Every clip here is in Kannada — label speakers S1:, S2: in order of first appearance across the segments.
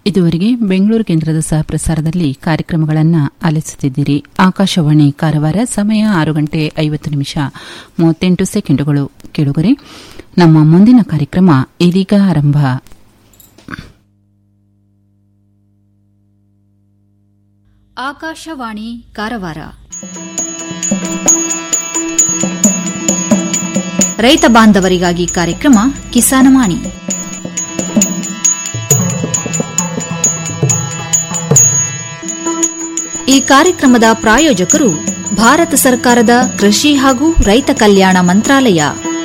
S1: ಇದುವರೆಗೆ ಬೆಂಗಳೂರು ಕೇಂದ್ರದ ಸಹ ಪ್ರಸಾರದಲ್ಲಿ ಕಾರ್ಯಕ್ರಮಗಳನ್ನು ಆಲಿಸುತ್ತಿದ್ದೀರಿ ಆಕಾಶವಾಣಿ ಕಾರವಾರ ಸಮಯ ಆರು ಗಂಟೆ ಐವತ್ತು ನಿಮಿಷ ಮೂವತ್ತೆಂಟು ಸೆಕೆಂಡುಗಳು ಕೆಳಗರೆ ನಮ್ಮ ಮುಂದಿನ ಕಾರ್ಯಕ್ರಮ ಇದೀಗ ಆರಂಭ
S2: ಆಕಾಶವಾಣಿ ಕಾರವಾರ ರೈತ ಬಾಂಧವರಿಗಾಗಿ ಕಾರ್ಯಕ್ರಮ ಕಿಸಾನವಾಣಿ ಈ ಕಾರ್ಯಕ್ರಮದ ಪ್ರಾಯೋಜಕರು ಭಾರತ ಸರ್ಕಾರದ ಕೃಷಿ ಹಾಗೂ ರೈತ ಕಲ್ಯಾಣ ಮಂತ್ರಾಲಯ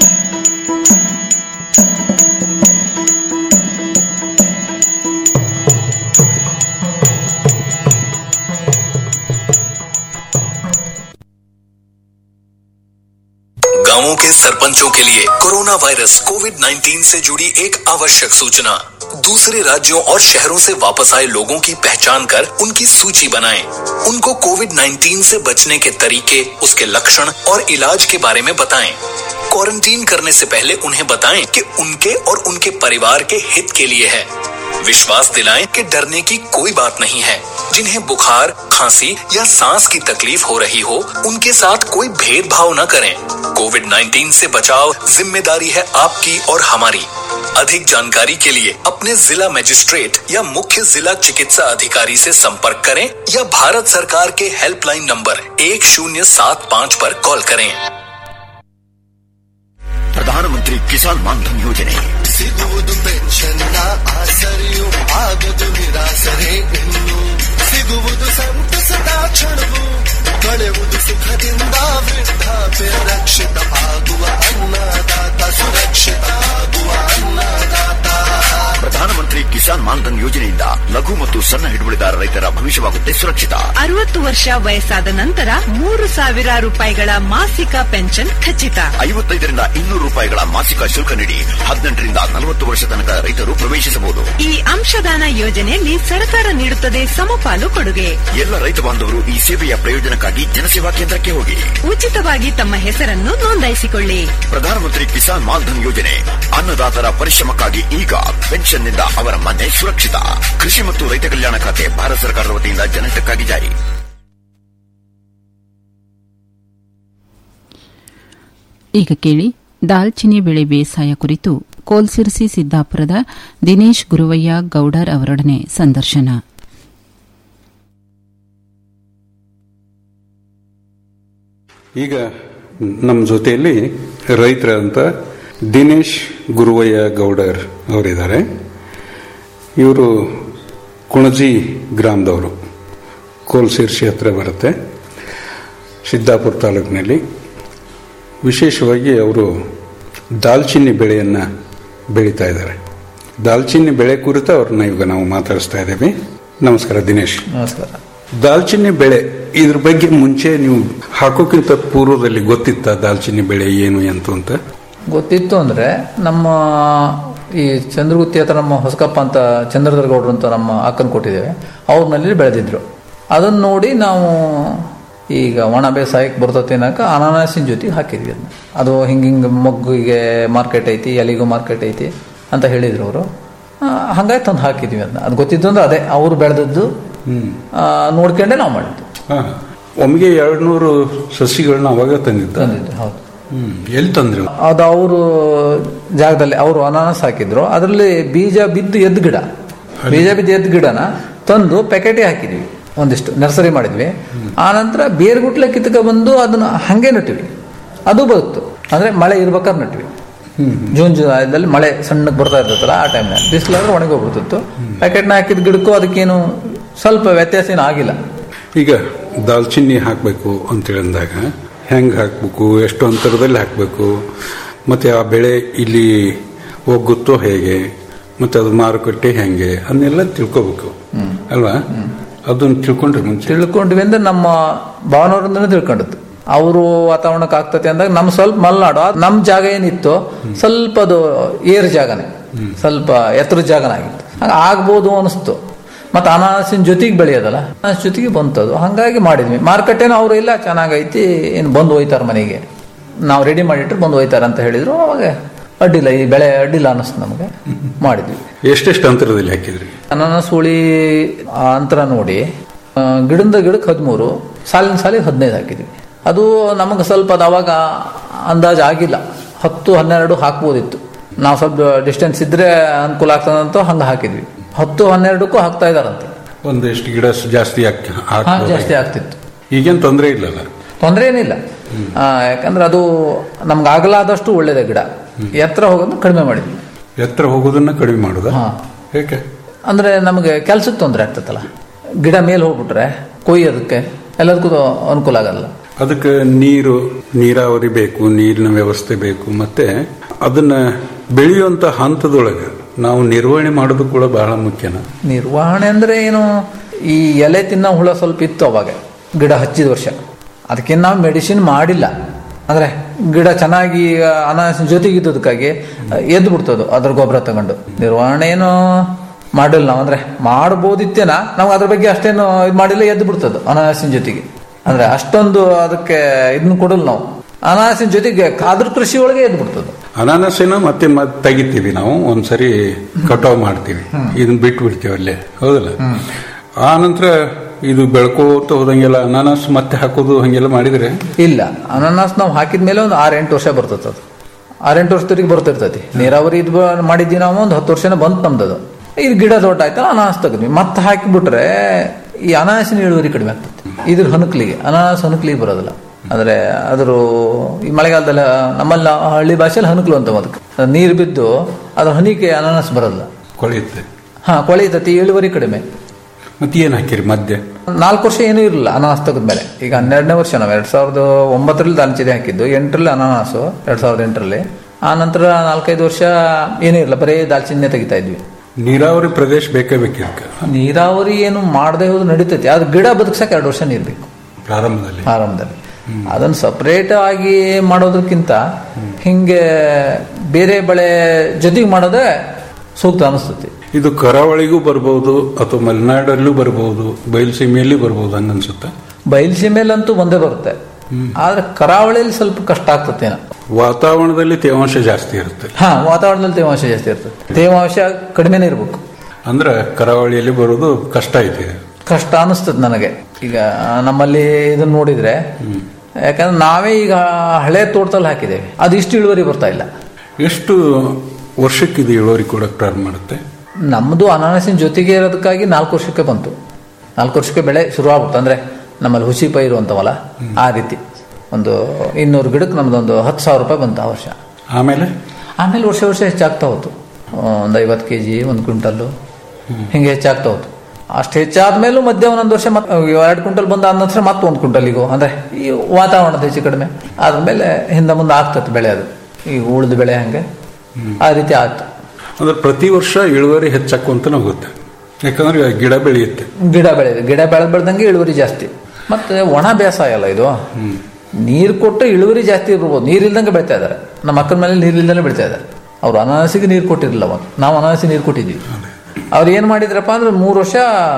S3: गांवों के सरपंचों के लिए कोरोना वायरस कोविड 19 से जुड़ी एक आवश्यक सूचना दूसरे राज्यों और शहरों से वापस आए लोगों की पहचान कर उनकी सूची बनाएं। उनको कोविड 19 से बचने के तरीके उसके लक्षण और इलाज के बारे में बताएं। क्वारंटीन करने से पहले उन्हें बताएं कि उनके और उनके परिवार के हित के लिए है विश्वास दिलाएं कि डरने की कोई बात नहीं है जिन्हें बुखार खांसी या सांस की तकलीफ हो रही हो उनके साथ कोई भेदभाव न करें कोविड 19 से बचाव जिम्मेदारी है आपकी और हमारी अधिक जानकारी के लिए अपने जिला मजिस्ट्रेट या मुख्य जिला चिकित्सा अधिकारी से संपर्क करें या भारत सरकार के हेल्पलाइन नंबर एक शून्य सात पाँच पर कॉल करें
S4: ಪ್ರಧಾನಮಂತ್ರಿ ಕಿಸಾನ್ ಮಾನ್ಧನ್ ಯೋಜನೆ
S5: ಸಿಗುವುದು ಪೆನ್ಷನ್ನ ಆಸರೆಯು ಆಗದು ನಿರಾಸರೆ ಇನ್ನು ಸಿಗುವುದು ಸಂತಸದ ಕ್ಷಣವು ಕಳೆಯುವುದು ಸುಖದಿಂದ ವೃದ್ಧಾಪ್ಯ ರಕ್ಷಿತ ಆಗುವ ಅನ್ನದಾತ ಸುರಕ್ಷಿತ ಆಗುವ ಅನ್ನದಾತ
S4: ಪ್ರಧಾನಮಂತ್ರಿ ಕಿಸಾನ್ ಮಾನ್ಧನ್ ಯೋಜನೆಯಿಂದ ಲಘು ಮತ್ತು ಸಣ್ಣ ಹಿಡುವಳಿದಾರ ರೈತರ ಭವಿಷ್ಯವಾಗುತ್ತೆ ಸುರಕ್ಷಿತ
S6: ಅರವತ್ತು ವರ್ಷ ವಯಸ್ಸಾದ ನಂತರ ಮೂರು ಸಾವಿರ ರೂಪಾಯಿಗಳ ಮಾಸಿಕ ಪೆನ್ಷನ್ ಖಚಿತ
S4: ಐವತ್ತೈದರಿಂದ ಇನ್ನೂರು ರೂಪಾಯಿಗಳ ಮಾಸಿಕ ಶುಲ್ಕ ನೀಡಿ ಹದಿನೆಂಟರಿಂದ ನಲವತ್ತು ವರ್ಷ ತನಕ ರೈತರು ಪ್ರವೇಶಿಸಬಹುದು
S6: ಈ ಅಂಶದಾನ ಯೋಜನೆಯಲ್ಲಿ ಸರ್ಕಾರ ನೀಡುತ್ತದೆ ಸಮಪಾಲು ಕೊಡುಗೆ
S4: ಎಲ್ಲ ರೈತ ಬಾಂಧವರು ಈ ಸೇವೆಯ ಪ್ರಯೋಜನಕ್ಕಾಗಿ ಜನಸೇವಾ ಕೇಂದ್ರಕ್ಕೆ ಹೋಗಿ
S6: ಉಚಿತವಾಗಿ ತಮ್ಮ ಹೆಸರನ್ನು ನೋಂದಾಯಿಸಿಕೊಳ್ಳಿ
S4: ಪ್ರಧಾನಮಂತ್ರಿ ಕಿಸಾನ್ ಮಾನ್ಧನ್ ಯೋಜನೆ ಅನ್ನದಾತರ ಪರಿಶ್ರಮಕ್ಕಾಗಿ ಈಗ ಪೆನ್ಷನ್ನಿಂದ ಅವರ ಮನೆ ಸುರಕ್ಷಿತ ಕೃಷಿ ಮತ್ತು ರೈತ ಕಲ್ಯಾಣ ಖಾತೆ ಭಾರತ ಸರ್ಕಾರದ ವತಿಯಿಂದ ಜನಹಿತಕ್ಕಾಗಿ ಜಾರಿ
S1: ಈಗ ಕೇಳಿ ದಾಲ್ಚಿನ್ನಿ ಬೆಳೆ ಬೇಸಾಯ ಕುರಿತು ಕೋಲ್ಸಿರ್ಸಿ ಸಿದ್ದಾಪುರದ ದಿನೇಶ್ ಗುರುವಯ್ಯ ಗೌಡರ್ ಅವರೊಡನೆ ಸಂದರ್ಶನ
S7: ಈಗ ನಮ್ಮ ಜೊತೆಯಲ್ಲಿ ರೈತರಂತ ದಿನೇಶ್ ಗುರುವಯ್ಯ ಗೌಡರ್ ಅವರಿದ್ದಾರೆ ಇವರು ಕುಣಜಿ ಗ್ರಾಮದವರು ಕೋಲ್ಸಿರ್ಸಿ ಹತ್ರ ಬರುತ್ತೆ ಸಿದ್ದಾಪುರ ತಾಲೂಕಿನಲ್ಲಿ ವಿಶೇಷವಾಗಿ ಅವರು ದಾಲ್ಚಿನ್ನಿ ಬೆಳೆಯನ್ನು ಬೆಳೀತಾ ಇದ್ದಾರೆ ದಾಲ್ಚಿನ್ನಿ ಬೆಳೆ ಕುರಿತು ಅವ್ರನ್ನ ಈಗ ನಾವು ಮಾತಾಡಿಸ್ತಾ ಇದ್ದೇವೆ ನಮಸ್ಕಾರ ದಿನೇಶ್
S8: ನಮಸ್ಕಾರ
S7: ದಾಲ್ಚಿನ್ನಿ ಬೆಳೆ ಇದ್ರ ಬಗ್ಗೆ ಮುಂಚೆ ನೀವು ಹಾಕೋಕ್ಕಿಂತ ಪೂರ್ವದಲ್ಲಿ ಗೊತ್ತಿತ್ತ ದಾಲ್ಚಿನ್ನಿ ಬೆಳೆ ಏನು ಎಂತ ಅಂತ
S8: ಗೊತ್ತಿತ್ತು ಅಂದ್ರೆ ನಮ್ಮ ಈ ಚಂದ್ರಗುತ್ತಿ ಹತ್ರ ನಮ್ಮ ಹೊಸಕಪ್ಪ ಅಂತ ಚಂದ್ರಧರ ಗೌಡ್ರು ಅಂತ ನಮ್ಮ ಅಕ್ಕನ ಕೊಟ್ಟಿದ್ದೇವೆ ಅವ್ರನಲ್ಲಿ ಬೆಳೆದಿದ್ರು ಅದನ್ನ ನೋಡಿ ನಾವು ಈಗ ಒಣ ಬೇಸಾಯಕ್ಕೆ ಬರ್ತತೆ ಅನ್ನಕ ಅನಾನಸಿನ ಜೊತೆಗೆ ಹಾಕಿದ್ವಿ ಅದನ್ನ ಅದು ಹಿಂಗೆ ಹಿಂಗೆ ಮೊಗ್ಗಿಗೆ ಮಾರ್ಕೆಟ್ ಐತಿ ಎಲಿಗೂ ಮಾರ್ಕೆಟ್ ಐತಿ ಅಂತ ಹೇಳಿದ್ರು ಅವರು ಹಂಗಾಗಿ ತಂದು ಹಾಕಿದ್ವಿ ಅದನ್ನ ಅದು ಗೊತ್ತಿತ್ತು ಅಂದ್ರೆ ಅದೇ ಅವ್ರು ಬೆಳೆದದ್ದು ಆ, ನೋಡ್ಕೊಂಡೆ ನಾವು ಮಾಡಿದ್ದು
S7: ಹಾ. ಒಮ್ಮೆಗೆ ಎರಡು ನೂರು ಸಸಿಗಳನ್ನ ಅವಾಗ ತಂದಿದ್ದ
S8: ತಂದಿದ್ದು ಹೌದು
S7: ಹ್ಮ್ ಎಲ್ಲಿ ತಂದ್ರು
S8: ಅದು ಅವರು ಜಾಗದಲ್ಲಿ ಅವರು ಅನಾನಸ್ ಹಾಕಿದ್ರು ಅದರಲ್ಲಿ ಬೀಜ ಬಿದ್ದು ಎದ್ದು ಗಿಡ ಬೀಜ ಬಿದ್ದು ಎದ್ದು ಗಿಡನ ತಂದು ಪ್ಯಾಕೆಟೇ ಹಾಕಿದ್ವಿ ಒಂದಿಷ್ಟು ನರ್ಸರಿ ಮಾಡಿದ್ವಿ ಆ ನಂತರ ಬೇರ್ಗುಟ್ಲೆ ಕಿತ್ಕ ಬಂದು ಅದನ್ನ ಹಂಗೆ ನಟ್ಟಿವಿ ಅದು ಬದುಕ್ತು ಅಂದ್ರೆ ಮಳೆ ಇರ್ಬೇಕಾದ್ರೆ ನಟ್ವಿ ಜೂನ್ ಜುಲೈದಲ್ಲಿ ಮಳೆ ಸಣ್ಣಕ್ಕೆ ಬರ್ತಾ ಇರ್ತೈತಲ್ಲ ಆ ಟೈಮ್ನಲ್ಲಿ ಬಿಸಿಲಾದ್ರೆ ಒಣಗಿ ಹೋಗ್ಬಿಡ್ತಿತ್ತು ಪ್ಯಾಕೆಟ್ನ ಹಾಕಿದ ಗಿಡಕ್ಕೂ ಅದಕ್ಕೇನು ಸ್ವಲ್ಪ ವ್ಯತ್ಯಾಸ ಏನು ಆಗಿಲ್ಲ
S7: ಈಗ ದಾಲ್ಚಿನ್ನಿ ಹಾಕಬೇಕು ಅಂತೇಳಿ ಅಂದಾಗ ಹೆಂಗೆ ಹಾಕಬೇಕು ಎಷ್ಟು ಅಂತರದಲ್ಲಿ ಹಾಕಬೇಕು ಮತ್ತೆ ಆ ಬೆಳೆ ಇಲ್ಲಿ ಹೋಗುತ್ತೋ ಹೇಗೆ ಮತ್ತೆ ಅದು ಮಾರುಕಟ್ಟೆ ಹೆಂಗೆ ಅದನ್ನೆಲ್ಲ ತಿಳ್ಕೋಬೇಕು ಅಲ್ವಾ ಅದನ್ನ ತಿಳ್ಕೊಂಡ್ರೆ ಮುಂಚೆ
S8: ತಿಳ್ಕೊಂಡ್ವಿ ಅಂದ್ರೆ ನಮ್ಮ ಭಾವನವರಿಂದನೇ ತಿಳ್ಕೊಂಡದ್ದು ಅವರು ವಾತಾವರಣಕ್ಕೆ ಆಗ್ತತೆ ಅಂದಾಗ ನಮ್ ಸ್ವಲ್ಪ ಮಲ್ನಾಡು ಅದ್ ನಮ್ ಜಾಗ ಏನಿತ್ತು ಸ್ವಲ್ಪ ಅದು ಏರ್ ಜಾಗನೇ ಸ್ವಲ್ಪ ಎತ್ತರ ಜಾಗನ ಆಗಿತ್ತು ಹಂಗ ಆಗ್ಬೋದು ಅನಿಸ್ತು ಮತ್ತೆ ಅನಾನಸಿನ ಜೊತೆಗೆ ಬೆಳೆಯೋದಲ್ಲ ಅನಾನಸ್ ಜೊತೆಗೆ ಬಂತದು ಹಂಗಾಗಿ ಮಾಡಿದ್ವಿ ಮಾರ್ಕೆಟೇನು ಅವರು ಇಲ್ಲ ಚೆನ್ನಾಗೈತಿ ಏನು ಬಂದು ಹೋಯ್ತಾರ ಮನೆಗೆ ನಾವು ರೆಡಿ ಮಾಡಿಟ್ರೆ ಬಂದು ಹೋಯ್ತಾರ ಅಂತ ಹೇಳಿದ್ರು ಅವಾಗ ಅಡ್ಡಿಲ್ಲ ಈ ಬೆಳೆ ಅಡ್ಡಿಲ್ಲ ಅನ್ನಿಸ್ತು ನಮಗೆ ಮಾಡಿದ್ವಿ
S7: ಎಷ್ಟೆಷ್ಟು ಅಂತರದಲ್ಲಿ ಹಾಕಿದ್ರಿ
S8: ಅನಾನಸ್ ಹುಳಿ ಆ ಅಂತರ ನೋಡಿ ಆ, ಗಿಡದಿಂದ ಗಿಡಕ್ಕೆ ಹದಿಮೂರು ಸಾಲಿನ ಸಾಲಿಗೆ ಹದಿನೈದು ಹಾಕಿದ್ವಿ ಅದು ನಮಗೆ ಸ್ವಲ್ಪ ಅದು ಅವಾಗ ಅಂದಾಜು ಆಗಿಲ್ಲ ಹತ್ತು ಹನ್ನೆರಡು ಹಾಕ್ಬೋದಿತ್ತು ನಾವು ಸ್ವಲ್ಪ ಡಿಸ್ಟೆನ್ಸ್ ಇದ್ರೆ ಅನುಕೂಲ ಆಗ್ತದಂತ ಹಂಗೆ ಹಾಕಿದ್ವಿ ಹತ್ತು ಹನ್ನೆರಡಕ್ಕೂ ಹಾಕ್ತಾ ಇದಾರಂತೆ
S7: ಒಂದೆಷ್ಟು ಗಿಡ ಜಾಸ್ತಿ ಹಾಕಿ
S8: ಹಾ,
S7: ಹಾಕ್ಬೋದಾಗಿತ್ತು.
S8: ಜಾಸ್ತಿ ಆಗ್ತಿತ್ತು
S7: ಈಗೇನು ತೊಂದರೆ ಇಲ್ಲಲ್ಲ
S8: ತೊಂದರೆ ಏನಿಲ್ಲ ಆ, ಯಾಕಂದ್ರೆ ಅದು ನಮ್ಗೆ ಆಗಲಾದಷ್ಟು ಒಳ್ಳೇದೇ ಗಿಡ ಎತ್ತರ ಹೋಗೋದು ಕಡಿಮೆ ಮಾಡಿದ್ವಿ
S7: ಎತ್ತರ ಹೋಗೋದನ್ನ ಕಡಿಮೆ ಮಾಡುದ
S8: ಹಾ.
S7: ಏಕೆ
S8: ಅಂದ್ರೆ ನಮಗೆ ಕೆಲ್ಸಕ್ಕೆ ತೊಂದರೆ ಆಗ್ತೈತಲ್ಲ ಗಿಡ ಮೇಲೆ ಹೋಗ್ಬಿಟ್ರೆ ಕೊಯ್ಯೋದಕ್ಕೆ ಎಲ್ಲದಕ್ಕೂ ಅನುಕೂಲ ಆಗಲ್ಲ
S7: ಅದಕ್ಕೆ ನೀರು ನೀರಾವರಿ ಬೇಕು ನೀರಿನ ವ್ಯವಸ್ಥೆ ಬೇಕು ಮತ್ತೆ ಅದನ್ನ ಬೆಳೆಯುವಂತ ಹಂತದೊಳಗೆ ನಾವು ನಿರ್ವಹಣೆ ಮಾಡೋದು ಕೂಡ ಬಹಳ ಮುಖ್ಯನ
S8: ನಿರ್ವಹಣೆ ಅಂದ್ರೆ ಏನು ಈ ಎಲೆ ತಿನ್ನೋ ಹುಳ ಸ್ವಲ್ಪ ಇತ್ತು ಅವಾಗ ಗಿಡ ಹಚ್ಚಿದ ವರ್ಷ ಅದಕ್ಕೆ ನಾವು ಮೆಡಿಸಿನ್ ಮಾಡಿಲ್ಲ ಅಂದ್ರೆ ಗಿಡ ಚೆನ್ನಾಗಿ ಅನಾನಸಿನ ಜೊತೆಗಿದ್ದದಕ್ಕಾಗಿ ಎದ್ದು ಬಿಡ್ತದು ಅದ್ರ ಗೊಬ್ಬರ ತಗೊಂಡು ನಿರ್ವಹಣೆ ಏನು ಮಾಡಿಲ್ಲ ನಾವು ಅಂದ್ರೆ ಮಾಡ್ಬೋದಿತ್ತೇನ ನಾವು ಅದ್ರ ಬಗ್ಗೆ ಅಷ್ಟೇನು ಇದು ಮಾಡಿಲ್ಲ ಎದ್ದು ಬಿಡ್ತದೆ ಅನಾನಸಿನ ಜೊತೆಗೆ ಅಂದ್ರೆ ಅಷ್ಟೊಂದು ಅದಕ್ಕೆ ಇದನ್ನ ಕೊಡಲ್ಲ ನಾವು ಅನಾನಸಿನ ಜೊತೆಗೆ ಅದ್ರ ಕೃಷಿ ಒಳಗೆ ಎದ್ದು ಬಿಡ್ತದೆ
S7: ಅನಾನಸಿನ ಮತ್ತೆ ಮತ್ತೆ ತೆಗಿತೀವಿ ನಾವು ಒಂದ್ಸರಿ ಕಟಾವ್ ಮಾಡ್ತೀವಿ ಇದನ್ನ ಬಿಟ್ಟು ಬಿಡ್ತೀವಿ ಅಲ್ಲೇ ಹೌದಲ್ಲ ಆ ನಂತರ ಇದು ಬೆಳ್ಕೋತ ಹೋದಂಗೆಲ್ಲ ಅನಾನಸ್ ಮತ್ತೆ ಹಾಕೋದು ಹಂಗೆಲ್ಲ ಮಾಡಿದ್ರೆ
S8: ಇಲ್ಲ ಅನಾನಸ್ ನಾವು ಹಾಕಿದ ಮೇಲೆ ಒಂದು ಆರು ಎಂಟು ವರ್ಷ ಬರ್ತದೆ ಅದು ಆರೆಂಟು ವರ್ಷದವರೆಗೆ ಬರ್ತಿರ್ತೈತಿ ನೀರಾವರಿ ಇದು ಬ- ಮಾಡಿದ್ವಿ ನಾವು ಒಂದು ಹತ್ತು ವರ್ಷನೇ ಬಂತು ನಮ್ದದು ಇದು ಗಿಡ ದೊಡ್ಡ ಆಯ್ತಲ್ಲ ಅನಾನಸ್ ತೆಗೆದ್ವಿ ಮತ್ತೆ ಹಾಕಿಬಿಟ್ರೆ ಈ ಅನಾನಸಿನ ಇಳುವರಿ ಕಡಿಮೆ ಆಗ್ತದೆ ಇದ್ರ ಹನುಕ್ಲಿಗೆ ಅನಾನಸ್ ಹನುಕ್ಲಿಗೆ ಬರೋದಿಲ್ಲ ಅಂದ್ರೆ ಅದ್ರ ಈ ಮಳೆಗಾಲದಲ್ಲಿ ನಮ್ಮಲ್ಲಿ ನಾವು ಹಳ್ಳಿ ಭಾಷೆಯಲ್ಲಿ ಹನುಕ್ಲು ಅಂತ ಅದಕ್ಕೆ ನೀರು ಬಿದ್ದು ಅದ್ರ ಹನಿಕೆ ಅನಾನಸ್ ಬರೋದಿಲ್ಲ
S7: ಕೊಳೆಯುತ್ತೆ
S8: ಹಾ ಕೊಳೆತತಿ ಇಳುವರಿ ಕಡಿಮೆ
S7: ಮತ್ತೆ ಏನ್ ಹಾಕಿರಿ ಮಧ್ಯೆ
S8: ನಾಲ್ಕು ವರ್ಷ ಏನೂ ಇರಲಿಲ್ಲ ಅನಾನಸ್ ತೆಗೆದ್ಮೇಲೆ ಈಗ ಹನ್ನೆರಡನೇ ವರ್ಷ ನಾವು ಎರಡ್ ಸಾವಿರದ ಒಂಬತ್ತರಲ್ಲಿ ದಾಲ್ಚಿದೆ ಹಾಕಿದ್ದು ಎಂಟರಲ್ಲಿ ಅನಾನಸು ಎರಡ್ ಸಾವಿರದ ಎಂಟರಲ್ಲಿ ಆ ನಂತರ ನಾಲ್ಕೈದು ವರ್ಷ ಏನೂ ಇರಲಿಲ್ಲ ಬರೀ ದಾಲ್ಚಿನ್ನೇ ತೆಗಿತಾ ಇದ್ವಿ
S7: ನೀರಾವರಿ ಪ್ರದೇಶ ಬೇಕೇ ಬೇಕಿದಕ್ಕೆ
S8: ನೀರಾವರಿ ಏನು ಮಾಡದೆ ಹೋದ್ರು ನಡೀತೈತಿ ಅದು ಗಿಡ ಬದುಕ್ಸಕ್ಕೆ ಎರಡು ವರ್ಷ ನೀರು ಬೇಕು
S7: ಪ್ರಾರಂಭದಲ್ಲಿ
S8: ಆರಂಭದಲ್ಲಿ ಅದನ್ನು ಸಪರೇಟ್ ಆಗಿ ಮಾಡೋದಕ್ಕಿಂತ ಹಿಂಗೆ ಬೇರೆ ಬೆಳೆ ಜೊತೆಗೆ ಮಾಡೋದೇ ಸೂಕ್ತ ಅನಿಸ್ತತಿ
S7: ಇದು ಕರಾವಳಿಗೂ ಬರ್ಬೋದು ಅಥವಾ ಮಲೆನಾಡಲ್ಲೂ ಬರ್ಬೋದು ಬಯಲುಸೀಮೆಯಲ್ಲಿ ಬರ್ಬೋದು ಹಂಗನ್ಸುತ್ತೆ
S8: ಬಯಲುಸೀಮೆಯಲ್ಲಂತೂ ಒಂದೇ ಬರುತ್ತೆ ಆದ್ರೆ ಕರಾವಳಿಯಲ್ಲಿ ಸ್ವಲ್ಪ ಕಷ್ಟ ಆಗ್ತತೇನೋ
S7: ವಾತಾವರಣದಲ್ಲಿ ತೇವಾಂಶ ಜಾಸ್ತಿ ಇರುತ್ತೆ
S8: ಹಾ ವಾತಾವರಣದಲ್ಲಿ ತೇವಾಂಶ ಜಾಸ್ತಿ ಇರ್ತದೆ ತೇವಾಂಶ ಕಡಿಮೆನೇ ಇರ್ಬೇಕು
S7: ಅಂದ್ರೆ ಕರಾವಳಿಯಲ್ಲಿ ಬರೋದು ಕಷ್ಟ ಐತಿ
S8: ಕಷ್ಟ ಅನಿಸ್ತದೆ ನನಗೆ ಈಗ ನಮ್ಮಲ್ಲಿ ಇದನ್ನ ನೋಡಿದ್ರೆ ಯಾಕಂದ್ರೆ ನಾವೇ ಈಗ ಹಳೆ ತೋಟದಲ್ಲಿ ಹಾಕಿದ್ದೇವೆ ಅದು ಇಷ್ಟು ಇಳುವರಿ ಬರ್ತಾ ಇಲ್ಲ
S7: ಎಷ್ಟು ವರ್ಷಕ್ಕೆ ಇದು ಇಳುವರಿ ಕೊಡಕ್ಕೆ ಪ್ರಾರಂಭ ಮಾಡುತ್ತೆ
S8: ನಮ್ಮದು ಅನಾನಸಿನ ಜೊತೆಗೆ ಇರೋದಕ್ಕಾಗಿ ನಾಲ್ಕು ವರ್ಷಕ್ಕೆ ಬಂತು ನಾಲ್ಕು ವರ್ಷಕ್ಕೆ ಬೆಳೆ ಶುರು ಆಗ್ಬಿಡ್ತು ಅಂದ್ರೆ ನಮ್ಮಲ್ಲಿ ಹುಸಿ ಪೈರು ಅಂತವಲ್ಲ ಆ ರೀತಿ ಒಂದು ಇನ್ನೂರು ಗಿಡಕ್ಕೆ ನಮ್ದೊಂದು ಹತ್ತು ಸಾವಿರ ರೂಪಾಯಿ ಬಂತು ಆ ವರ್ಷ
S7: ಆಮೇಲೆ
S8: ಆಮೇಲೆ ವರ್ಷ ವರ್ಷ ಹೆಚ್ಚಾಗ್ತಾ ಹೋಯ್ತು ಒಂದು ಐವತ್ತು ಕೆ ಜಿ ಒಂದು ಕ್ವಿಂಟಲ್ಲು ಹಿಂಗೆ ಹೆಚ್ಚಾಗ್ತಾ ಹೋಯ್ತು ಅಷ್ಟು ಹೆಚ್ಚಾದ್ಮೇಲೂ ಮಧ್ಯ ಒಂದೊಂದು ವರ್ಷ ಮತ್ತೆ ಎರಡು ಕ್ವಿಂಟಲ್ ಬಂದ ಆದ ನಂತರ ಮತ್ತೆ ಒಂದು ಕ್ವಿಂಟಲಿಗೂ ಅಂದ್ರೆ ಈ ವಾತಾವರಣದ ಹೆಚ್ಚು ಕಡಿಮೆ ಆದ್ಮೇಲೆ ಹಿಂದೆ ಮುಂದೆ ಆಗ್ತದೆ ಬೆಳೆ ಅದು ಈ ಉಳಿದ ಬೆಳೆ ಹಂಗೆ ಆ ರೀತಿ ಆಯ್ತು
S7: ಅಂದ್ರೆ ಪ್ರತಿ ವರ್ಷ ಇಳುವರಿ ಹೆಚ್ಚಾಕೊಂತಾನೆ ಹೋಗುತ್ತೆ ಯಾಕಂದ್ರೆ ಗಿಡ ಬೆಳೆಯುತ್ತೆ
S8: ಗಿಡ ಬೆಳೆದು ಗಿಡ ಬೆಳೆದ್ ಬೆಳೆದಂಗೆ ಇಳುವರಿ ಜಾಸ್ತಿ ಮತ್ತೆ ಒಣ ಬೇಸಾಯ ಅಲ್ಲ ಇದು ನೀರು ಕೊಟ್ಟು ಇಳುವರಿ ಜಾಸ್ತಿ ಇರ್ಬೋದು ನೀರು ಇಲ್ದಂಗೆ ಬೆಳಿತಾ ಇದ್ದಾರೆ ನಮ್ಮ ಅಕ್ಕನ ಮೇಲೆ ನೀರು ಇಲ್ದಂಗೆ ಬೆಳಿತಾ ಇದ್ದಾರೆ ಅವ್ರು ಅನಾನಸಿಗೆ ನೀರು ಕೊಟ್ಟಿರಲಿಲ್ಲ ಅವಾಗ ನಾವು ಅನಾನಸಿಗೆ ನೀರು ಕೊಟ್ಟಿದ್ವಿ ಅವ್ರು ಏನ್ ಮಾಡಿದ್ರಪ್ಪ ಅಂದ್ರೆ ಮೂರು ವರ್ಷ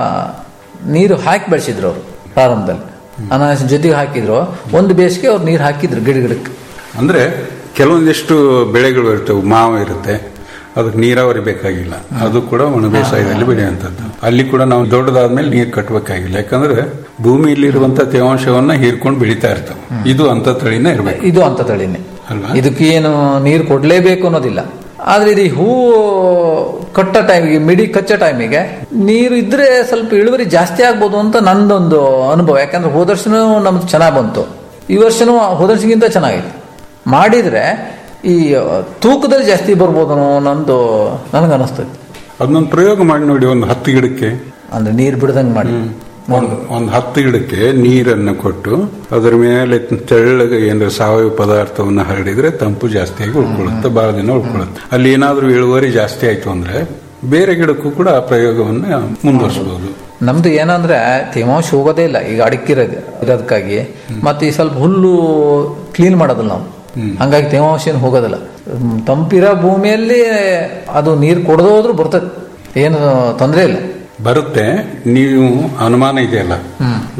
S8: ನೀರು ಹಾಕಿ ಬೆಳೆಸಿದ್ರು ಅವರು ಪ್ರಾರಂಭದಲ್ಲಿ ಅನಾನಸಿನ ಜೊತೆಗೆ ಹಾಕಿದ್ರು ಒಂದು ಬೇಸಿಗೆ ಅವ್ರು ನೀರು ಹಾಕಿದ್ರು ಗಿಡ ಗಿಡಕ್ಕೆ
S7: ಅಂದ್ರೆ ಕೆಲವೊಂದಿಷ್ಟು ಬೆಳೆಗಳು ಇರ್ತವೆ ಮಾವು ಇರುತ್ತೆ ಅದಕ್ಕೆ ನೀರಾವರಿ ಬೇಕಾಗಿಲ್ಲ ಅದು ಕೂಡ ಒಣ ಬೇಸಾಯದಲ್ಲಿ ಬೆಳೆಯುವಂಥದ್ದು ಅಲ್ಲಿ ಕೂಡ ನಾವು ದೊಡ್ಡದಾದ್ಮೇಲೆ ನೀರು ಕಟ್ಟಬೇಕಾಗಿಲ್ಲ ಯಾಕಂದ್ರೆ ಭೂಮಿಯಲ್ಲಿರುವಂತ ತೇವಾಂಶವನ್ನ ಹೀರ್ಕೊಂಡು ಬೆಳೀತಾ ಇರ್ತವೆ ಇದು ಅಂತ ತಳಿನೇ ಇರಬೇಕು
S8: ಇದು ಅಂತ ತಳಿನೇ
S7: ಅಲ್ವಾ?
S8: ಇದಕ್ಕೆ ಏನು ನೀರು ಕೊಡ್ಲೇಬೇಕು ಅನ್ನೋದಿಲ್ಲ ಆದ್ರೆ ಇದು ಈ ಹೂವು ಕಟ್ಟ ಟೈಮಿಗೆ ಮಿಡಿ ಕಚ್ಚೋ ಟೈಮಿಗೆ ನೀರು ಇದ್ರೆ ಸ್ವಲ್ಪ ಇಳುವರಿ ಜಾಸ್ತಿ ಆಗ್ಬೋದು ಅಂತ ನಂದೊಂದು ಅನುಭವ ಯಾಕಂದ್ರೆ ಹೋದ ವರ್ಷನೂ ನಮ್ದು ಚೆನ್ನಾಗಿ ಬಂತು ಈ ವರ್ಷನೂ ಹೋದ ವರ್ಷಕ್ಕಿಂತ ಚೆನ್ನಾಗೈತೆ ಮಾಡಿದ್ರೆ ಈ ತೂಕದಲ್ಲಿ ಜಾಸ್ತಿ ಬರ್ಬೋದು ಅನ್ನೋ ನಂದು ನನಗೆ ಅನಿಸ್ತೈತಿ
S7: ಅದನ್ನೊಂದು ಪ್ರಯೋಗ ಮಾಡಿ ನೋಡಿ ಒಂದು ಹತ್ತು ಗಿಡಕ್ಕೆ
S8: ಅಂದ್ರೆ ನೀರು ಬಿಡ್ದಂಗೆ ಮಾಡಿ
S7: ಒಂದು ಒಂದು ಹತ್ತು ಗಿಡಕ್ಕೆ ನೀರನ್ನು ಕೊಟ್ಟು ಅದರ ಮೇಲೆ ತೆಳ್ಳಗೆ ಏನಾರ ಸಾವಯವ ಪದಾರ್ಥವನ್ನು ಹರಡಿದ್ರೆ ತಂಪು ಜಾಸ್ತಿಯಾಗಿ ಉಳ್ಕೊಳ್ಳುತ್ತೆ ಬಹಳ ದಿನ ಉಳ್ಕೊಳ್ಳುತ್ತೆ ಅಲ್ಲಿ ಏನಾದ್ರೂ ಇಳುವರಿ ಜಾಸ್ತಿ ಆಯ್ತು ಅಂದ್ರೆ ಬೇರೆ ಗಿಡಕ್ಕೂ ಕೂಡ ಆ ಪ್ರಯೋಗವನ್ನ ಮುಂದುವರಿಸಬಹುದು
S8: ನಮ್ದು ಏನಂದ್ರೆ ತೇವಾಂಶ ಹೋಗೋದೇ ಇಲ್ಲ ಈಗ ಅಡಿಕೆ ಇರೋದು ಇರೋದಕ್ಕಾಗಿ ಮತ್ತೆ ಈ ಸ್ವಲ್ಪ ಹುಲ್ಲು ಕ್ಲೀನ್ ಮಾಡೋದಿಲ್ಲ ನಾವು ಹಂಗಾಗಿ ತೇವಾಂಶ ಏನು ಹೋಗೋದಿಲ್ಲ ಹ್ಮ್, ತಂಪಿರೋ ಭೂಮಿಯಲ್ಲಿ ಅದು ನೀರು ಕೊಡದೇ ಹೋದ್ರೂ ಬರ್ತದೆ ಏನು ತೊಂದರೆ ಇಲ್ಲ
S7: ಬರುತ್ತೆ ನೀವು ಅನುಮಾನ ಇದೆಯಲ್ಲ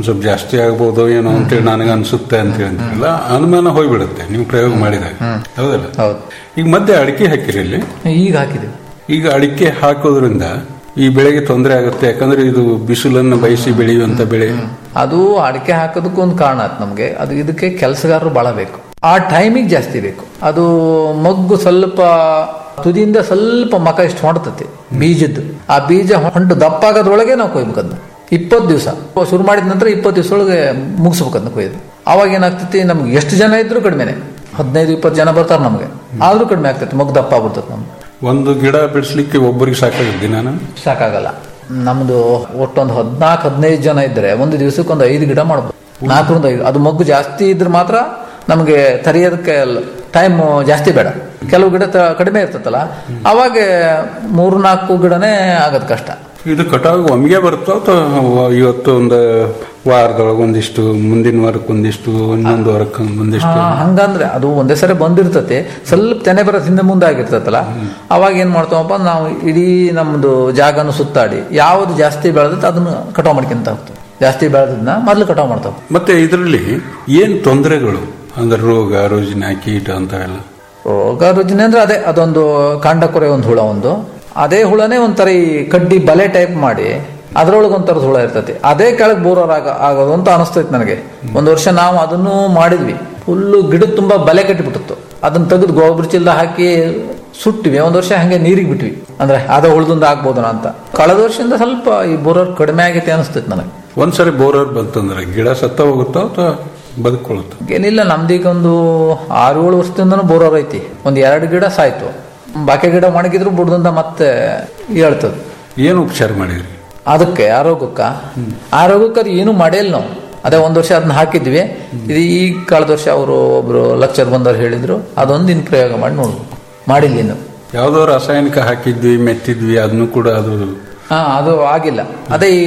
S7: ಒಂದ್ ಸ್ವಲ್ಪ ಜಾಸ್ತಿ ಆಗ್ಬೋದು ಏನೋ ಅಂತೇಳಿ ನನಗೆ ಅನ್ಸುತ್ತೆ ಅಂತ ಹೇಳ್ತಿರಲ್ಲ ಅನುಮಾನ ಹೋಗ್ಬಿಡುತ್ತೆ ನೀವು ಪ್ರಯೋಗ ಮಾಡಿದಾಗ ಹೌದಲ್ಲ
S8: ಹೌದು
S7: ಈಗ ಮಧ್ಯೆ ಅಡಿಕೆ ಹಾಕಿರಿ ಇಲ್ಲಿ
S8: ಈಗ ಹಾಕಿದ್ದೀವಿ
S7: ಈಗ ಅಡಿಕೆ ಹಾಕೋದ್ರಿಂದ ಈ ಬೆಳೆಗೆ ತೊಂದರೆ ಆಗುತ್ತೆ ಯಾಕಂದ್ರೆ ಇದು ಬಿಸಿಲನ್ನು ಬಯಸಿ ಬೆಳೆಯುವಂತ ಬೆಳೆ
S8: ಅದು ಅಡಿಕೆ ಹಾಕೋದಕ್ಕೂ ಒಂದು ಕಾರಣ ಆಯ್ತು ನಮಗೆ ಅದು ಇದಕ್ಕೆ ಕೆಲಸಗಾರರು ಬಹಳ ಬೇಕು ಆ ಟೈಮಿಗೆ ಜಾಸ್ತಿ ಬೇಕು ಅದು ಮಗ್ಗು ಸ್ವಲ್ಪ ತುದಿಯಿಂದ ಸ್ವಲ್ಪ ಮಕ ಇಷ್ಟು ಹೊಂಡ್ತತಿ ಬೀಜದ್ದು ಆ ಬೀಜ ಹೊಂಟು ದಪ್ಪ ಆಗೋದ್ರೊಳಗೆ ನಾವು ಕೊಯ್ಬೇಕು ಅದನ್ನ ಇಪ್ಪತ್ತು ದಿವಸ ಶುರು ಮಾಡಿದ ನಂತರ ಇಪ್ಪತ್ತು ದಿವಸ ಒಳಗೆ ಮುಗಿಸ್ಬೇಕು ಅದನ್ನ ಕೊಯ್ದು ಅವಾಗ ಏನಾಗ್ತತಿ ನಮ್ಗೆ ಎಷ್ಟು ಜನ ಇದ್ರು ಕಡಿಮೆನೆ ಹದಿನೈದು ಇಪ್ಪತ್ತು ಜನ ಬರ್ತಾರೆ ನಮಗೆ ಆದ್ರೂ ಕಡಿಮೆ ಆಗ್ತೈತಿ ಮಗ್ ದಪ್ಪ ಆಗ್ಬಿಡ್ತದೆ ನಮ್ಗೆ
S7: ಒಂದು ಗಿಡ ಬಿಡಿಸ್ಲಿಕ್ಕೆ ಒಬ್ಬರಿಗೆ ಸಾಕಾಗುತ್ತೆ ನಾನು
S8: ಸಾಕಾಗಲ್ಲ ನಮ್ದು ಒಟ್ಟೊಂದು ಹದಿನಾಲ್ಕು ಹದಿನೈದು ಜನ ಇದ್ರೆ ಒಂದು ದಿವಸಕ್ಕೆ ಒಂದು ಐದು ಗಿಡ ಮಾಡ್ಬೋದು ನಾಲ್ಕರಿಂದ ಐದು ಅದು ಮಗ್ಗು ಜಾಸ್ತಿ ಇದ್ರೆ ಮಾತ್ರ ನಮಗೆ ತರಿಯೋದಕ್ಕೆ ಟೈಮ್ ಜಾಸ್ತಿ ಬೇಡ ಕೆಲವು ಗಿಡ ತ- ಕಡಿಮೆ ಇರ್ತದಲ್ಲ ಅವಾಗ ಮೂರು ನಾಲ್ಕು ಗಿಡನೇ ಆಗೋದು ಕಷ್ಟ
S7: ಇದು ಕಟಾವು ಒಮ್ಗೆ ಬರುತ್ತೋ ಅಥವಾ ಇವತ್ತು ಒಂದು ವಾರದೊಳಗೆ ಒಂದಿಷ್ಟು ಮುಂದಿನ ವಾರಕ್ಕೆ ಒಂದಿಷ್ಟು ಇನ್ನೊಂದು ವಾರಕ್ಕೆ ಒಂದಿಷ್ಟು
S8: ಹಾ, ಹಂಗಂದ್ರೆ ಅದು ಒಂದೇ ಸರಿ ಬಂದಿರ್ತತೆ ಸ್ವಲ್ಪ ತೆನೆ ಬರೋದು ಹಿಂದೆ ಮುಂದೆ ಆಗಿರ್ತತಲ್ಲ ಅವಾಗ ಏನ್ ಮಾಡ್ತಾವಪ್ಪ ನಾವು ಇಡೀ ನಮ್ದು ಜಾಗನ ಸುತ್ತಾಡಿ ಯಾವ್ದು ಜಾಸ್ತಿ ಬೆಳೆದತ್ತೆ ಅದನ್ನ ಕಟಾವ್ ಮಾಡ್ಕೊಂತ ಹೋಗ್ತೇವೆ ಜಾಸ್ತಿ ಬೆಳೆದನ್ನ ಮೊದ್ಲು ಕಟಾವ್ ಮಾಡ್ತಾವ
S7: ಮತ್ತೆ ಇದರಲ್ಲಿ ಏನ್ ತೊಂದರೆಗಳು ಅಂದ್ರೆ ರೋಗ ರುಜಿನ ಕೀಟ ಅಂತವೆಲ್ಲ
S8: ರೋಗ ರುಜಿನ ಅಂದ್ರೆ ಅದೇ ಅದೊಂದು ಕಾಂಡ ಕೊರೆ ಒಂದು ಹುಳ ಒಂದು ಅದೇ ಹುಳನೇ ಒಂಥರ ಈ ಕಡ್ಡಿ ಬಲೆ ಟೈಪ್ ಮಾಡಿ ಅದ್ರೊಳಗೆ ಒಂಥರದ ಹುಳ ಇರ್ತೈತಿ ಅದೇ ಕೆಳಗೆ ಬೋರರ್ ಆಗ ಆಗೋದು ಅಂತ ಅನಿಸ್ತೈತಿ ನನಗೆ ಒಂದು ವರ್ಷ ನಾವು ಅದನ್ನು ಮಾಡಿದ್ವಿ ಫುಲ್ಲು ಗಿಡದ ತುಂಬಾ ಬಲೆ ಕಟ್ಟಿಬಿಟ್ಟಿತ್ತು ಅದನ್ನ ತೆಗೆದು ಗೊಬ್ಬರ ಚೀಲದ ಹಾಕಿ ಸುಟ್ಟಿವಿ ಒಂದು ವರ್ಷ ಹಂಗೆ ನೀರಿಗೆ ಬಿಟ್ವಿ ಅಂದ್ರೆ ಅದ ಹುಳದಿಂದ ಆಗ್ಬೋದನ ಅಂತ ಕಳೆದ ವರ್ಷದಿಂದ ಸ್ವಲ್ಪ ಈ ಬೋರರ್ ಕಡಿಮೆ ಆಗೈತೆ ಅನಿಸ್ತೈತಿ ನನಗೆ
S7: ಒಂದ್ಸರಿ ಬೋರರ್ ಬಂತಂದ್ರೆ ಗಿಡ ಸತ್ತ ಹೋಗುತ್ತೋ ಅಥವಾ ಬದುಕೊಳ್ಳುತ್ತೋ
S8: ಏನಿಲ್ಲ ನಮ್ದೀಗ ಒಂದು ಆರು ಏಳು ವರ್ಷದಿಂದನೂ ಬೋರೋರ್ ಐತಿ ಒಂದ್ ಎರಡು ಗಿಡ ಸಾಯ್ತು ಬಾಕಿ ಗಿಡ ಒಣಗಿದ್ರು ಬುಡದಿಂದ ಮತ್ತೆ ಹೇಳ್ತದ
S7: ಏನು ಉಪಚಾರ ಮಾಡಿದ್ರಿ
S8: ಅದಕ್ಕೆ ಆರೋಗ್ಯಕ್ಕ ಆರೋಗ್ಯಕ್ಕೆ ಅದು ಏನು ಮಾಡಿಲ್ಲ ನಾವು ಅದೇ ಒಂದ್ ವರ್ಷ ಅದನ್ನ ಹಾಕಿದ್ವಿ ಇದು ಈಗ ಕಳೆದ ವರ್ಷ ಅವರು ಒಬ್ರು ಲಕ್ಷರ್ ಬಂದವ್ರು ಹೇಳಿದ್ರು ಅದೊಂದು ಇನ್ ಪ್ರಯೋಗ ಮಾಡಿ ನೋಡ್ಬೇಕು ಮಾಡಿಲ್ಲ ಇನ್ನು
S7: ಯಾವ್ದೋ ರಾಸಾಯನಿಕ ಹಾಕಿದ್ವಿ ಮೆತ್ತಿದ್ವಿ ಅದನ್ನು ಕೂಡ ಅದು
S8: ಹಾ ಅದು ಆಗಿಲ್ಲ ಅದೇ ಈ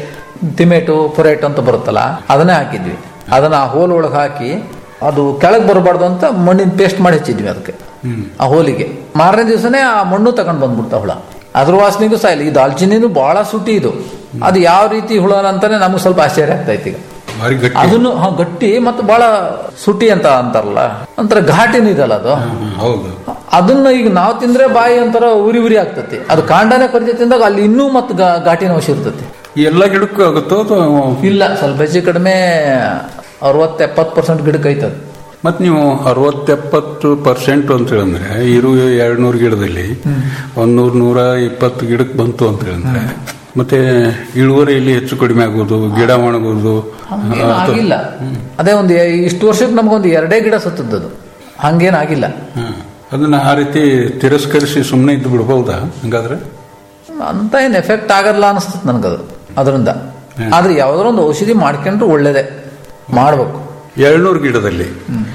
S8: ತಿಮೇಟು ಪೊರೇಟು ಅಂತ ಬರುತ್ತಲ್ಲ ಅದನ್ನೇ ಹಾಕಿದ್ವಿ ಅದನ್ನ ಆ ಹೋಲ್ ಒಳಗೆ ಹಾಕಿ ಅದು ಕೆಳಗೆ ಬರಬಾರ್ದು ಅಂತ ಮಣ್ಣಿನ ಪೇಸ್ಟ್ ಮಾಡಿ ಹಚ್ಚಿದ್ವಿ ಅದಕ್ಕೆ ಆ ಹೋಲಿಗೆ ಮಾರನೇ ದಿವಸನೇ ಆ ಮಣ್ಣು ತಗೊಂಡ್ ಬಂದ್ಬಿಡ್ತಾ ಹುಳ ಅದ್ರ ವಾಸನೆಗೂ ಸಾಯಿಲ್ಲ ಈ ದಾಲ್ಚಿನ್ನಿನೂ ಬಹಳ ಸುಟಿ ಇದು ಅದು ಯಾವ ರೀತಿ ಹುಳ ಅಂತಾನೆ ನಮ್ಗೆ ಸ್ವಲ್ಪ ಆಶ್ಚರ್ಯ ಆಗ್ತೈತಿ ಈಗ
S7: ಭಾರಿ ಗಟ್ಟಿ
S8: ಅದನ್ನು ಹಾ ಗಟ್ಟಿ ಮತ್ತು ಬಹಳ ಸುಟಿ ಅಂತ ಅಂತಾರಲ್ಲ ಒಂಥರ ಘಾಟಿನೂ ಇದಲ್ಲ ಅದು
S7: ಹ್ಮ್, ಹೌದು
S8: ಅದನ್ನ ಈಗ ನಾವು ತಿಂದ್ರೆ ಬಾಯಿ ಒಂಥರ ಉರಿ ಉರಿ ಆಗ್ತತಿ ಅದು ಕಾಂಡನೇ ಕೊರತೆ ತಿಂದಾಗ ಅಲ್ಲಿ ಇನ್ನೂ ಮತ್ತು ಗಾ- ಘಾಟಿನ ಅಂಶ ಇರ್ತತಿ
S7: ಈ ಎಲ್ಲ ಗಿಡಕ್ಕೂ ಆಗುತ್ತೋ ಅಥವಾ
S8: ಇಲ್ಲ ಸ್ವಲ್ಪ ಹೆಚ್ಚು ಕಡಿಮೆ ಅರವತ್ತು ಎಪ್ಪತ್ತು ಪರ್ಸೆಂಟ್ ಗಿಡಕ್ಕೆ ಐತದ
S7: ಮತ್ ನೀವು ಅರವತ್ತೆಪ್ಪತ್ತು ಪರ್ಸೆಂಟ್ ಅಂತ ಹೇಳಿದ್ರೆ ಇರು ಎರಡ್ ನೂರು ಗಿಡದಲ್ಲಿ ಒಂದ್ ನೂರ್ ನೂರ ಇಪ್ಪತ್ತು ಗಿಡಕ್ಕೆ ಬಂತು ಅಂತ ಹೇಳಿದ್ರೆ ಮತ್ತೆ ಇಳುವರಿಯಲ್ಲಿ ಹೆಚ್ಚು ಕಡಿಮೆ ಆಗೋದು ಗಿಡ ಒಣಗೋದು
S8: ಹಂಗೇನು ಆಗಿಲ್ಲ ಅದೇ ಒಂದು ಇಷ್ಟು ವರ್ಷಕ್ಕೆ ನಮ್ಗೊಂದು ಎರಡೇ ಗಿಡ ಸತ್ತದ್ದು ಹಂಗೇನು ಆಗಿಲ್ಲ
S7: ಹ್ಮ್. ಅದನ್ನ ಆ ರೀತಿ ತಿರಸ್ಕರಿಸಿ ಸುಮ್ಮನೆ ಇದ್ದು ಬಿಡ್ಬಹುದಾ ಹಂಗಾದ್ರೆ
S8: ಅಂತ ಏನು ಎಫೆಕ್ಟ್ ಆಗಲ್ಲ ಅನಿಸ್ತದೆ ನನಗದು ಅದರಿಂದ ಆದ್ರೆ ಯಾವ್ದಾರ ಒಂದು ಔಷಧಿ ಮಾಡ್ಕೊಂಡ್ರೆ ಒಳ್ಳೇದೇ ಮಾಡ್ಬೇಕು
S7: ಎರಡ್ನೂರು ಗಿಡದಲ್ಲಿ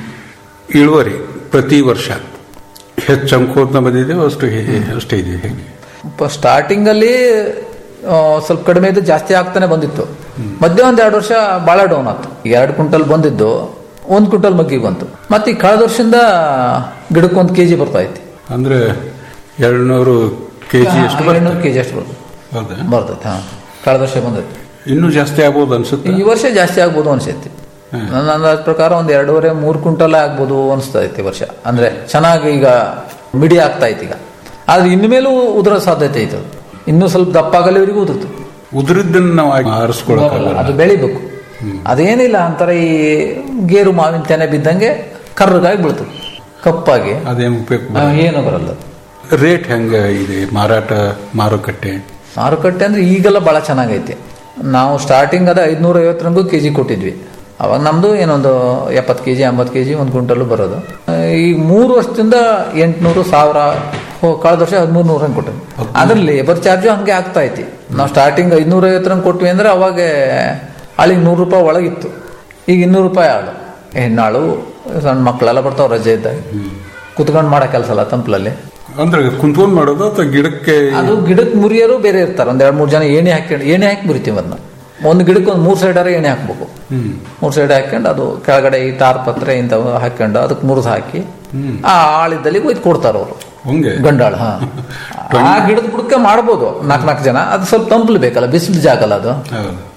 S7: ಇಳುವರಿ ಪ್ರತಿ ವರ್ಷ ಹೆಚ್ಚು ಅಂಕೋತ ಬಂದಿದೆ ಅಷ್ಟು ಹೇ- ಅಷ್ಟೇ ಇದೆ ಹೇಗೆ
S8: ಸ್ಟಾರ್ಟಿಂಗ್ ಅಲ್ಲಿ ಆ, ಸ್ವಲ್ಪ ಕಡಿಮೆ ಇದ್ದು ಜಾಸ್ತಿ ಆಗ್ತಾನೆ ಬಂದಿತ್ತು ಮಧ್ಯೆ ಒಂದ್ ಎರಡು ವರ್ಷ ಬಹಳ ಡೌನ್ ಆಯ್ತು ಎರಡು ಕ್ವಿಂಟಲ್ ಬಂದಿದ್ದು ಒಂದ್ ಕ್ವಿಂಟಲ್ ಮಗ್ಗಿಗೆ ಬಂತು ಮತ್ತೆ ಈ ಕಳೆದ ವರ್ಷದಿಂದ ಗಿಡಕ್ಕೆ ಒಂದು ಕೆಜಿ ಬರ್ತಾ ಐತಿ
S7: ಅಂದ್ರೆ ಎರಡ್ನೂರು ಕೆಜಿ ಎಷ್ಟು ಬರ್ತದೆ
S8: ಎರಡ್ನೂರು ಕೆಜಿ ಅಷ್ಟು ಬರ್ತದೆ
S7: ಹೌದಾ
S8: ಬರ್ತೈತೆ ಹಾ ಕಳೆದ ವರ್ಷ ಬಂದೈತಿ
S7: ಇನ್ನೂ ಜಾಸ್ತಿ ಆಗ್ಬೋದು ಅನ್ಸುತ್ತೆ
S8: ಈ ವರ್ಷ ಜಾಸ್ತಿ ಆಗ್ಬೋದು ಅನ್ಸೈತಿ ನನ್ನ ಅಂದಾಜ್ ಪ್ರಕಾರ ಒಂದ್ ಎರಡೂವರೆ ಮೂರು ಕ್ವಿಂಟಲ್ ಆಗ್ಬೋದು ಅನಿಸ್ತಾ ಐತಿ ಈ ವರ್ಷ ಅಂದ್ರೆ ಚೆನ್ನಾಗಿ ಈಗ ಮಿಡಿ ಆಗ್ತಾ ಐತಿ ಈಗ ಆದ್ರೆ ಇನ್ಮೇಲೂ ಉದುರೋ ಸಾಧ್ಯತೆ ಐತೆ ಅದು. ಇನ್ನೂ ಸ್ವಲ್ಪ ದಪ್ಪ ಆಗಲಿವರೆಗೂ ಉದುರ್ತದೆ
S7: ಉದುರಿದ್ದನ್ನ ನಾವು ಆರಿಸ್ಕೊಳಕ್ಕಾಗಲ್ಲ
S8: ಅದು ಬೆಳಿಬೇಕು ಅದೇನಿಲ್ಲ ಅಂತರ ಈ ಗೇರು ಮಾವಿನ ತೆನೆ ಬಿದ್ದಂಗೆ ಕರ್ರಗಾಗಿ ಬೀಳ್ತದೆ ಕಪ್ಪಾಗಿ
S7: ಅದೇನು ಉಪಯೋಗ
S8: ಆ, ಏನು ಬರಲ್ಲ ಅದು.
S7: ರೇಟ್ ಹೆಂಗ ಇದೆ ಮಾರಾಟ ಮಾರುಕಟ್ಟೆ
S8: ಮಾರುಕಟ್ಟೆ ಅಂದ್ರೆ ಈಗೆಲ್ಲ ಬಹಳ ಚೆನ್ನಾಗೈತೆ ನಾವು ಸ್ಟಾರ್ಟಿಂಗ್ ಅದ ಐದ್ನೂರ ಐವತ್ತರಂಗೂ ಕೆ ಜಿ ಕೊಟ್ಟಿದ್ವಿ ಅವಾಗ ನಮ್ದು ಏನೊಂದು ಎಪ್ಪತ್ತು ಕೆ ಜಿ ಎಂಬತ್ತು ಕೆ ಜಿ ಒಂದು ಕ್ವಿಂಟಲ್ ಬರೋದು ಆ, ಈಗ ಮೂರು ವರ್ಷದಿಂದ ಎಂಟ್ನೂರು ಸಾವಿರ ಹೋ- ಕಳೆದ ವರ್ಷ ಹದಿಮೂರು ನೂರ ಹಂಗೆ ಕೊಟ್ಟಿದ್ವಿ ಅದ್ರ ಲೇಬರ್ ಚಾರ್ಜು ಹಂಗೆ ಆಗ್ತಾ ಐತಿ ನಾವು ಸ್ಟಾರ್ಟಿಂಗ್ ಐದ್ನೂರ ಐವತ್ತರಂಗೆ ಕೊಟ್ವಿ ಅಂದ್ರೆ ಅವಾಗ ಆಳಿಗೆ ನೂರು ರೂಪಾಯಿ ಒಳಗಿತ್ತು ಈಗ ಇನ್ನೂರು ರೂಪಾಯಿ ಆಳು ಹೆಣ್ಣಾಳು ಸಣ್ಣ ಮಕ್ಕಳೆಲ್ಲ ಬರ್ತಾವ ರಜೆ ಇದ್ದಾಗ ಕುತ್ಕೊಂಡು ಮಾಡೋ ಕೆಲಸ ಅಲ್ಲ ತಂಪ್ಲಲ್ಲಿ
S7: ಅಂದ್ರೆ ಕುಂತ್ಕೊಂಡ್ ಮಾಡೋದು ಅಥವಾ ಗಿಡಕ್ಕೆ
S8: ಅದು ಗಿಡಕ್ಕೆ ಮುರಿಯೋರು ಬೇರೆ ಇರ್ತಾರೆ ಒಂದ್ ಎರಡ್ ಮೂರ್ ಜನ ಏಣಿ ಹಾಕೊಂಡು ಏಣಿ ಹಾಕಿ ಮುರಿತೀವಿ ಅದನ್ನ ಒಂದು ಗಿಡಕ್ಕೆ ಒಂದು ಮೂರ್ ಸೈಡಾರ ಎಣ್ಣೆ ಹಾಕ್ಬೇಕು ಮೂರ್ ಸೈಡ್ ಹಾಕೊಂಡು ಅದು ಕೆಳಗಡೆ ಈ ಟಾರ್ ಪತ್ರೆ ಇಂಥವು ಹಾಕೊಂಡು ಅದಕ್ಕೆ ಮುರಿದು ಹಾಕಿ ಆ ಆಳಿದ್ದಲ್ಲಿ ಒಯ್ದು ಕೊಡ್ತಾರ ಅವರು
S7: ಹಂಗೆ
S8: ಗಂಡಾಳ ಹಾ ಆ ಗಿಡದ ಬುಡಕ್ಕೆ ಮಾಡ್ಬೋದು ನಾಲ್ಕು ನಾಲ್ಕು ಜನ ಅದು ಸ್ವಲ್ಪ ತಂಪಲು ಬೇಕಲ್ಲ ಬಿಸಿಲು ಜಾಗಲ್ಲ ಅದು
S7: ಹೌದು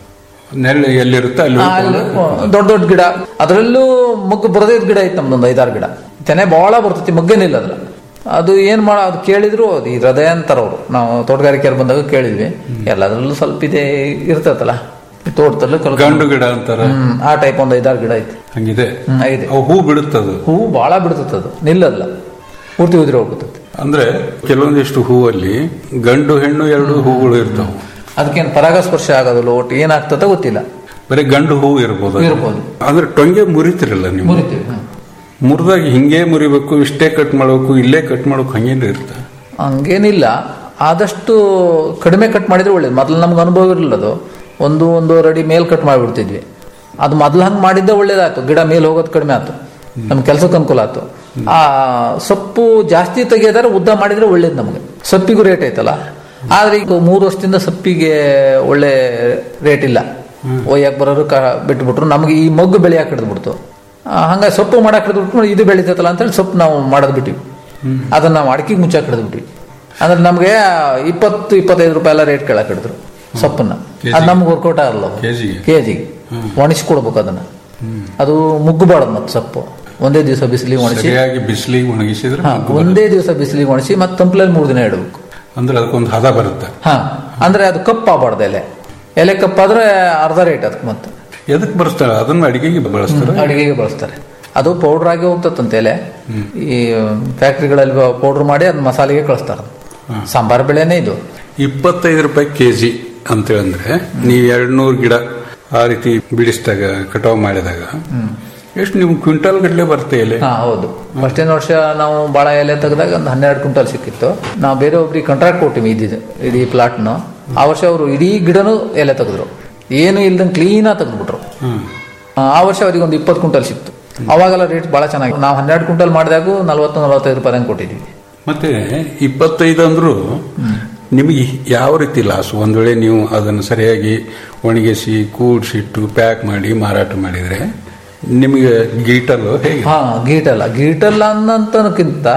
S7: ನೆರಳು ಎಲ್ಲಿರುತ್ತೆ ಅಲ್ಲಿ
S8: ಆ, ಅಲ್ಲಿ ದೊಡ್ಡ ದೊಡ್ಡ ಗಿಡ ಅದರಲ್ಲೂ ಮೊಗ್ಗು ಬರದೇ ಇದ್ದ ಗಿಡ ಐತೆ ನಮ್ದೊಂದು ಐದಾರು ಗಿಡ ತೆನೆ ಬಹಳ ಬರ್ತೈತಿ ಮೊಗ್ಗೇನಿಲ್ಲ ಅದ್ರ ಅದು ಏನ್ ಮಾಡ ಅದು ಕೇಳಿದ್ರು ಅದು ಈ ಹೃದಯ ಅಂತಾರ ಅವರು ನಾವು ತೋಟಗಾರಿಕೆಯವ್ರು ಬಂದಾಗ ಕೇಳಿದ್ವಿ ಎಲ್ಲದರಲ್ಲೂ ಸ್ವಲ್ಪ ಇದೆ ಇರ್ತೈತಲ್ಲ ಈ ತೋಟದಲ್ಲೂ ಕಲ್ಕೊಂಡು-
S7: ಗಂಡು ಗಿಡ ಅಂತಾರ
S8: ಹ್ಮ್ ಆ ಟೈಪ್ ಒಂದು ಐದಾರು ಗಿಡ ಐತಿ
S7: ಹಂಗಿದೆ
S8: ಹ್ಮ್, ಐದೆ
S7: ಅವು ಹೂ ಬಿಡುತ್ತದು
S8: ಹೂವು ಬಹಳ ಬಿಡ್ತೈತೆ ಅದು ನಿಲ್ಲಲ್ಲ ಪೂರ್ತಿ ಉದುರಿ ಹೋಗ್ಬಿಡ್ತೈತಿ
S7: ಅಂದ್ರೆ ಕೆಲವೊಂದಿಷ್ಟು ಹೂವಲ್ಲಿ ಗಂಡು ಹೆಣ್ಣು ಎರಡು ಹೂಗಳು ಇರ್ತಾವ
S8: ಅದಕ್ಕೇನು ಪರಾಗಸ್ಪರ್ಶ ಆಗೋದಿಲ್ಲ ಒಟ್ಟು ಏನಾಗ್ತದ ಗೊತ್ತಿಲ್ಲ
S7: ಬರೀ ಗಂಡು ಹೂ ಇರ್ಬೋದು
S8: ಇರ್ಬೋದು.
S7: ಅಂದ್ರೆ ಟೊಂಗೆ ಮುರಿತಿರಲ್ಲ ನೀವು
S8: ಮುರಿತೀವಿ ಹ್ಮ್.
S7: ಮುರಿದಾಗ ಹಿಂಗೆ ಮುರಿಬೇಕು ಇಷ್ಟೇ ಕಟ್ ಮಾಡ್ಬೇಕು ಇಲ್ಲೇ ಕಟ್ ಮಾಡ್ಬೇಕು ಹಂಗೇನು ಇರುತ್ತೆ
S8: ಹಂಗೇನಿಲ್ಲ ಆದಷ್ಟು ಕಡಿಮೆ ಕಟ್ ಮಾಡಿದ್ರೆ ಒಳ್ಳೇದು ಮೊದಲು ನಮ್ಗೆ ಅನುಭವ ಇರಲಿಲ್ಲ ಅದು ಒಂದು ಒಂದೂವರೆ ಅಡಿ ಮೇಲ್ ಕಟ್ ಮಾಡಿಬಿಡ್ತಿದ್ವಿ ಅದು ಮೊದಲು ಹಂಗೆ ಮಾಡಿದ್ದೆ ಒಳ್ಳೇದಾಯ್ತು ಗಿಡ ಮೇಲೆ ಹೋಗೋದು ಕಡಿಮೆ ಆಯ್ತು ನಮ್ಮ ಕೆಲಸಕ್ಕೆ ಅನುಕೂಲ ಆಯ್ತು ಆ ಸೊಪ್ಪು ಜಾಸ್ತಿ ತೆಗೆಯೋದಾದ್ರೆ ಉದ್ದ ಮಾಡಿದ್ರೆ ಒಳ್ಳೇದು ನಮಗೆ ಸೊಪ್ಪಿಗೂ ರೇಟ್ ಐತಲ್ಲ ಆದ್ರೆ ಈಗ ಮೂರು ವರ್ಷದಿಂದ ಸೊಪ್ಪಿಗೆ ಒಳ್ಳೆ ರೇಟ್ ಇಲ್ಲ ಒಯ್ಯಕ್ಕೆ ಬರೋರು ಕ ಬಿಟ್ಬಿಟ್ರು ನಮಗೆ ಈ ಮೊಗ್ಗು ಬೆಳೆಯಕ್ಕೆ ಹಿಡಿದ್ಬಿಡ್ತು ಹಂಗಾಗಿ ಸೊಪ್ಪು ಮಾಡಕ್ಕೆ ಹಿಡಿದ್ಬಿಟ್ರು ಇದು ಬೆಳೀತೈತಲ್ಲ ಅಂತೇಳಿ ಸೊಪ್ಪು ನಾವು ಮಾಡೋದು ಬಿಟ್ಟಿವಿ ಅದನ್ನ ನಾವು ಅಡಿಕೆಗೆ ಮುಚ್ಚಾಕ್ ಹಿಡಿದ್ಬಿಟ್ವಿ ಅಂದ್ರೆ ನಮಗೆ ಇಪ್ಪತ್ತು ಇಪ್ಪತ್ತೈದು ರೂಪಾಯಿ ಎಲ್ಲ ರೇಟ್ ಕೇಳಕ್ ಹಿಡಿದ್ರು ಸೊಪ್ಪನ್ನ ಅದು ನಮ್ಗೆ ವರ್ಕೌಟ್ ಆಗಲ್ಲ
S7: ಕೆಜಿಗೆ?
S8: ಕೆಜಿಗೆ ಒಣಗಿಸ್ಕೊಡ್ಬೇಕು ಅದನ್ನ ಅದು ಮುಗ್ಗಬಾರ್ದು ಮತ್ತೆ ಸೊಪ್ಪು ಒಂದೇ ದಿವಸ ಬಿಸಿಲಿಗೆ ಒಣಗಿಸಿ
S7: ಸರಿಯಾಗಿ ಬಿಸಿಲಿಗೆ ಒಣಗಿಸಿದ್ರೆ
S8: ಹಾ
S7: ಮಗ್ಗು ಬರುತ್ತೆ.
S8: ಒಂದೇ ದಿವಸ ಬಿಸಿಲಿಗೆ ಒಣಗಿಸಿ ಮತ್ತೆ ತಂಪ್ಲಲ್ಲಿ ಮೂರು ದಿನ ಇಡಬೇಕು
S7: ಅಂದ್ರೆ ಅದಕ್ಕೊಂದು ಹದ ಬರುತ್ತೆ
S8: ಹಾ ಅಂದ್ರೆ ಅದು ಕಪ್ಪಾಗಬಾರ್ದು ಎಲೆ ಎಲೆ ಕಪ್ಪಾದ್ರೆ ಅರ್ಧ ರೇಟ್ ಅದಕ್ಕೆ ಮತ್ತೆ
S7: ಎದಕ್ ಬಳಸ್ತಾರೆ ಅದನ್ನ ಅಡಿಗೆಗೆ ಬಳಸ್ತಾರೆ
S8: ಅಡಿಗೆಗೆ ಬಳಸ್ತಾರೆ ಅದು ಪೌಡರ್ ಆಗಿ ಹೋಗ್ತತ್ತಂತೆ ಎಲೆ ಈ ಫ್ಯಾಕ್ಟ್ರಿಗಳಲ್ಲಿ ಪೌಡರ್ ಮಾಡಿ ಅದ್ ಮಸಾಲೆಗೆ ಕಳಿಸ್ತಾರೆ ಸಾಂಬಾರ್ ಬೆಳೆನೇ ಇದು
S7: ಇಪ್ಪತ್ತೈದು ರೂಪಾಯಿ ಕೆಜಿ ಅಂತೇಳಂದ್ರೆ ನೀವು ಎರಡ್ ನೂರು ಗಿಡ ಆ ರೀತಿ ಬಿಡಿಸಿದಾಗ ಕಟಾವ್ ಮಾಡಿದಾಗ ಎಷ್ಟು ನಿಮ್ಗೆ ಕ್ವಿಂಟಲ್ ಗಟ್ಟಲೆ ಬರುತ್ತೆ ಎಲೆ
S8: ಹಾ ಹೌದು ಫಸ್ಟಿನ ವರ್ಷ ನಾವು ಬಾಳ ಎಲೆ ತೆಗೆದಾಗ ಒಂದು ಹನ್ನೆರಡು ಕ್ವಿಂಟಲ್ ಸಿಕ್ಕಿತ್ತು ನಾವು ಬೇರೆ ಒಬ್ರಿಗೆ ಕಾಂಟ್ರಾಕ್ಟ್ ಕೊಟ್ಟಿವಿ ಇದ್ದಿದ್ದು ಇಡೀ ಪ್ಲಾಟ್ನು ಆ ವರ್ಷ ಅವರು ಇಡೀ ಗಿಡನು ಎಲೆ ತೆಗೆದ್ರು ಏನು ಇಲ್ದಂಗೆ ಕ್ಲೀನಾಗಿ ತೆಗೆದ್ಬಿಟ್ರು
S7: ಹ್ಮ್.
S8: ಆ ವರ್ಷ ಅವ್ರಿಗೆ ಒಂದು ಇಪ್ಪತ್ತು ಕ್ವಿಂಟಲ್ ಸಿಕ್ತು ಅವಾಗೆಲ್ಲ ರೇಟ್ ಬಹಳ ಚೆನ್ನಾಗಿ ನಾವು ಹನ್ನೆರಡು ಕ್ವಿಂಟಲ್ ಮಾಡಿದಾಗೂ ನಲ್ವತ್ತು ನಲವತ್ತೈದು ರೂಪಾಯಿ ಕೊಟ್ಟಿದ್ವಿ
S7: ಮತ್ತೆ ಇಪ್ಪತ್ತೈದು ಅಂದ್ರು ನಿಮಗೆ ಯಾವ ರೀತಿ ಲಾಸ್ ಒಂದ್ ವೇಳೆ ನೀವು ಅದನ್ನು ಸರಿಯಾಗಿ ಒಣಗಿಸಿ ಕೂಡಿಸಿಟ್ಟು ಪ್ಯಾಕ್ ಮಾಡಿ ಮಾರಾಟ ಮಾಡಿದ್ರೆ ನಿಮಗೆ ಗೀಟಲು ಹೇಗೆ
S8: ಹಾ ಗೀಟಲ್ಲ ಗೀಟಲ್ಲ ಅನ್ನೋಂತನಕ್ಕಿಂತ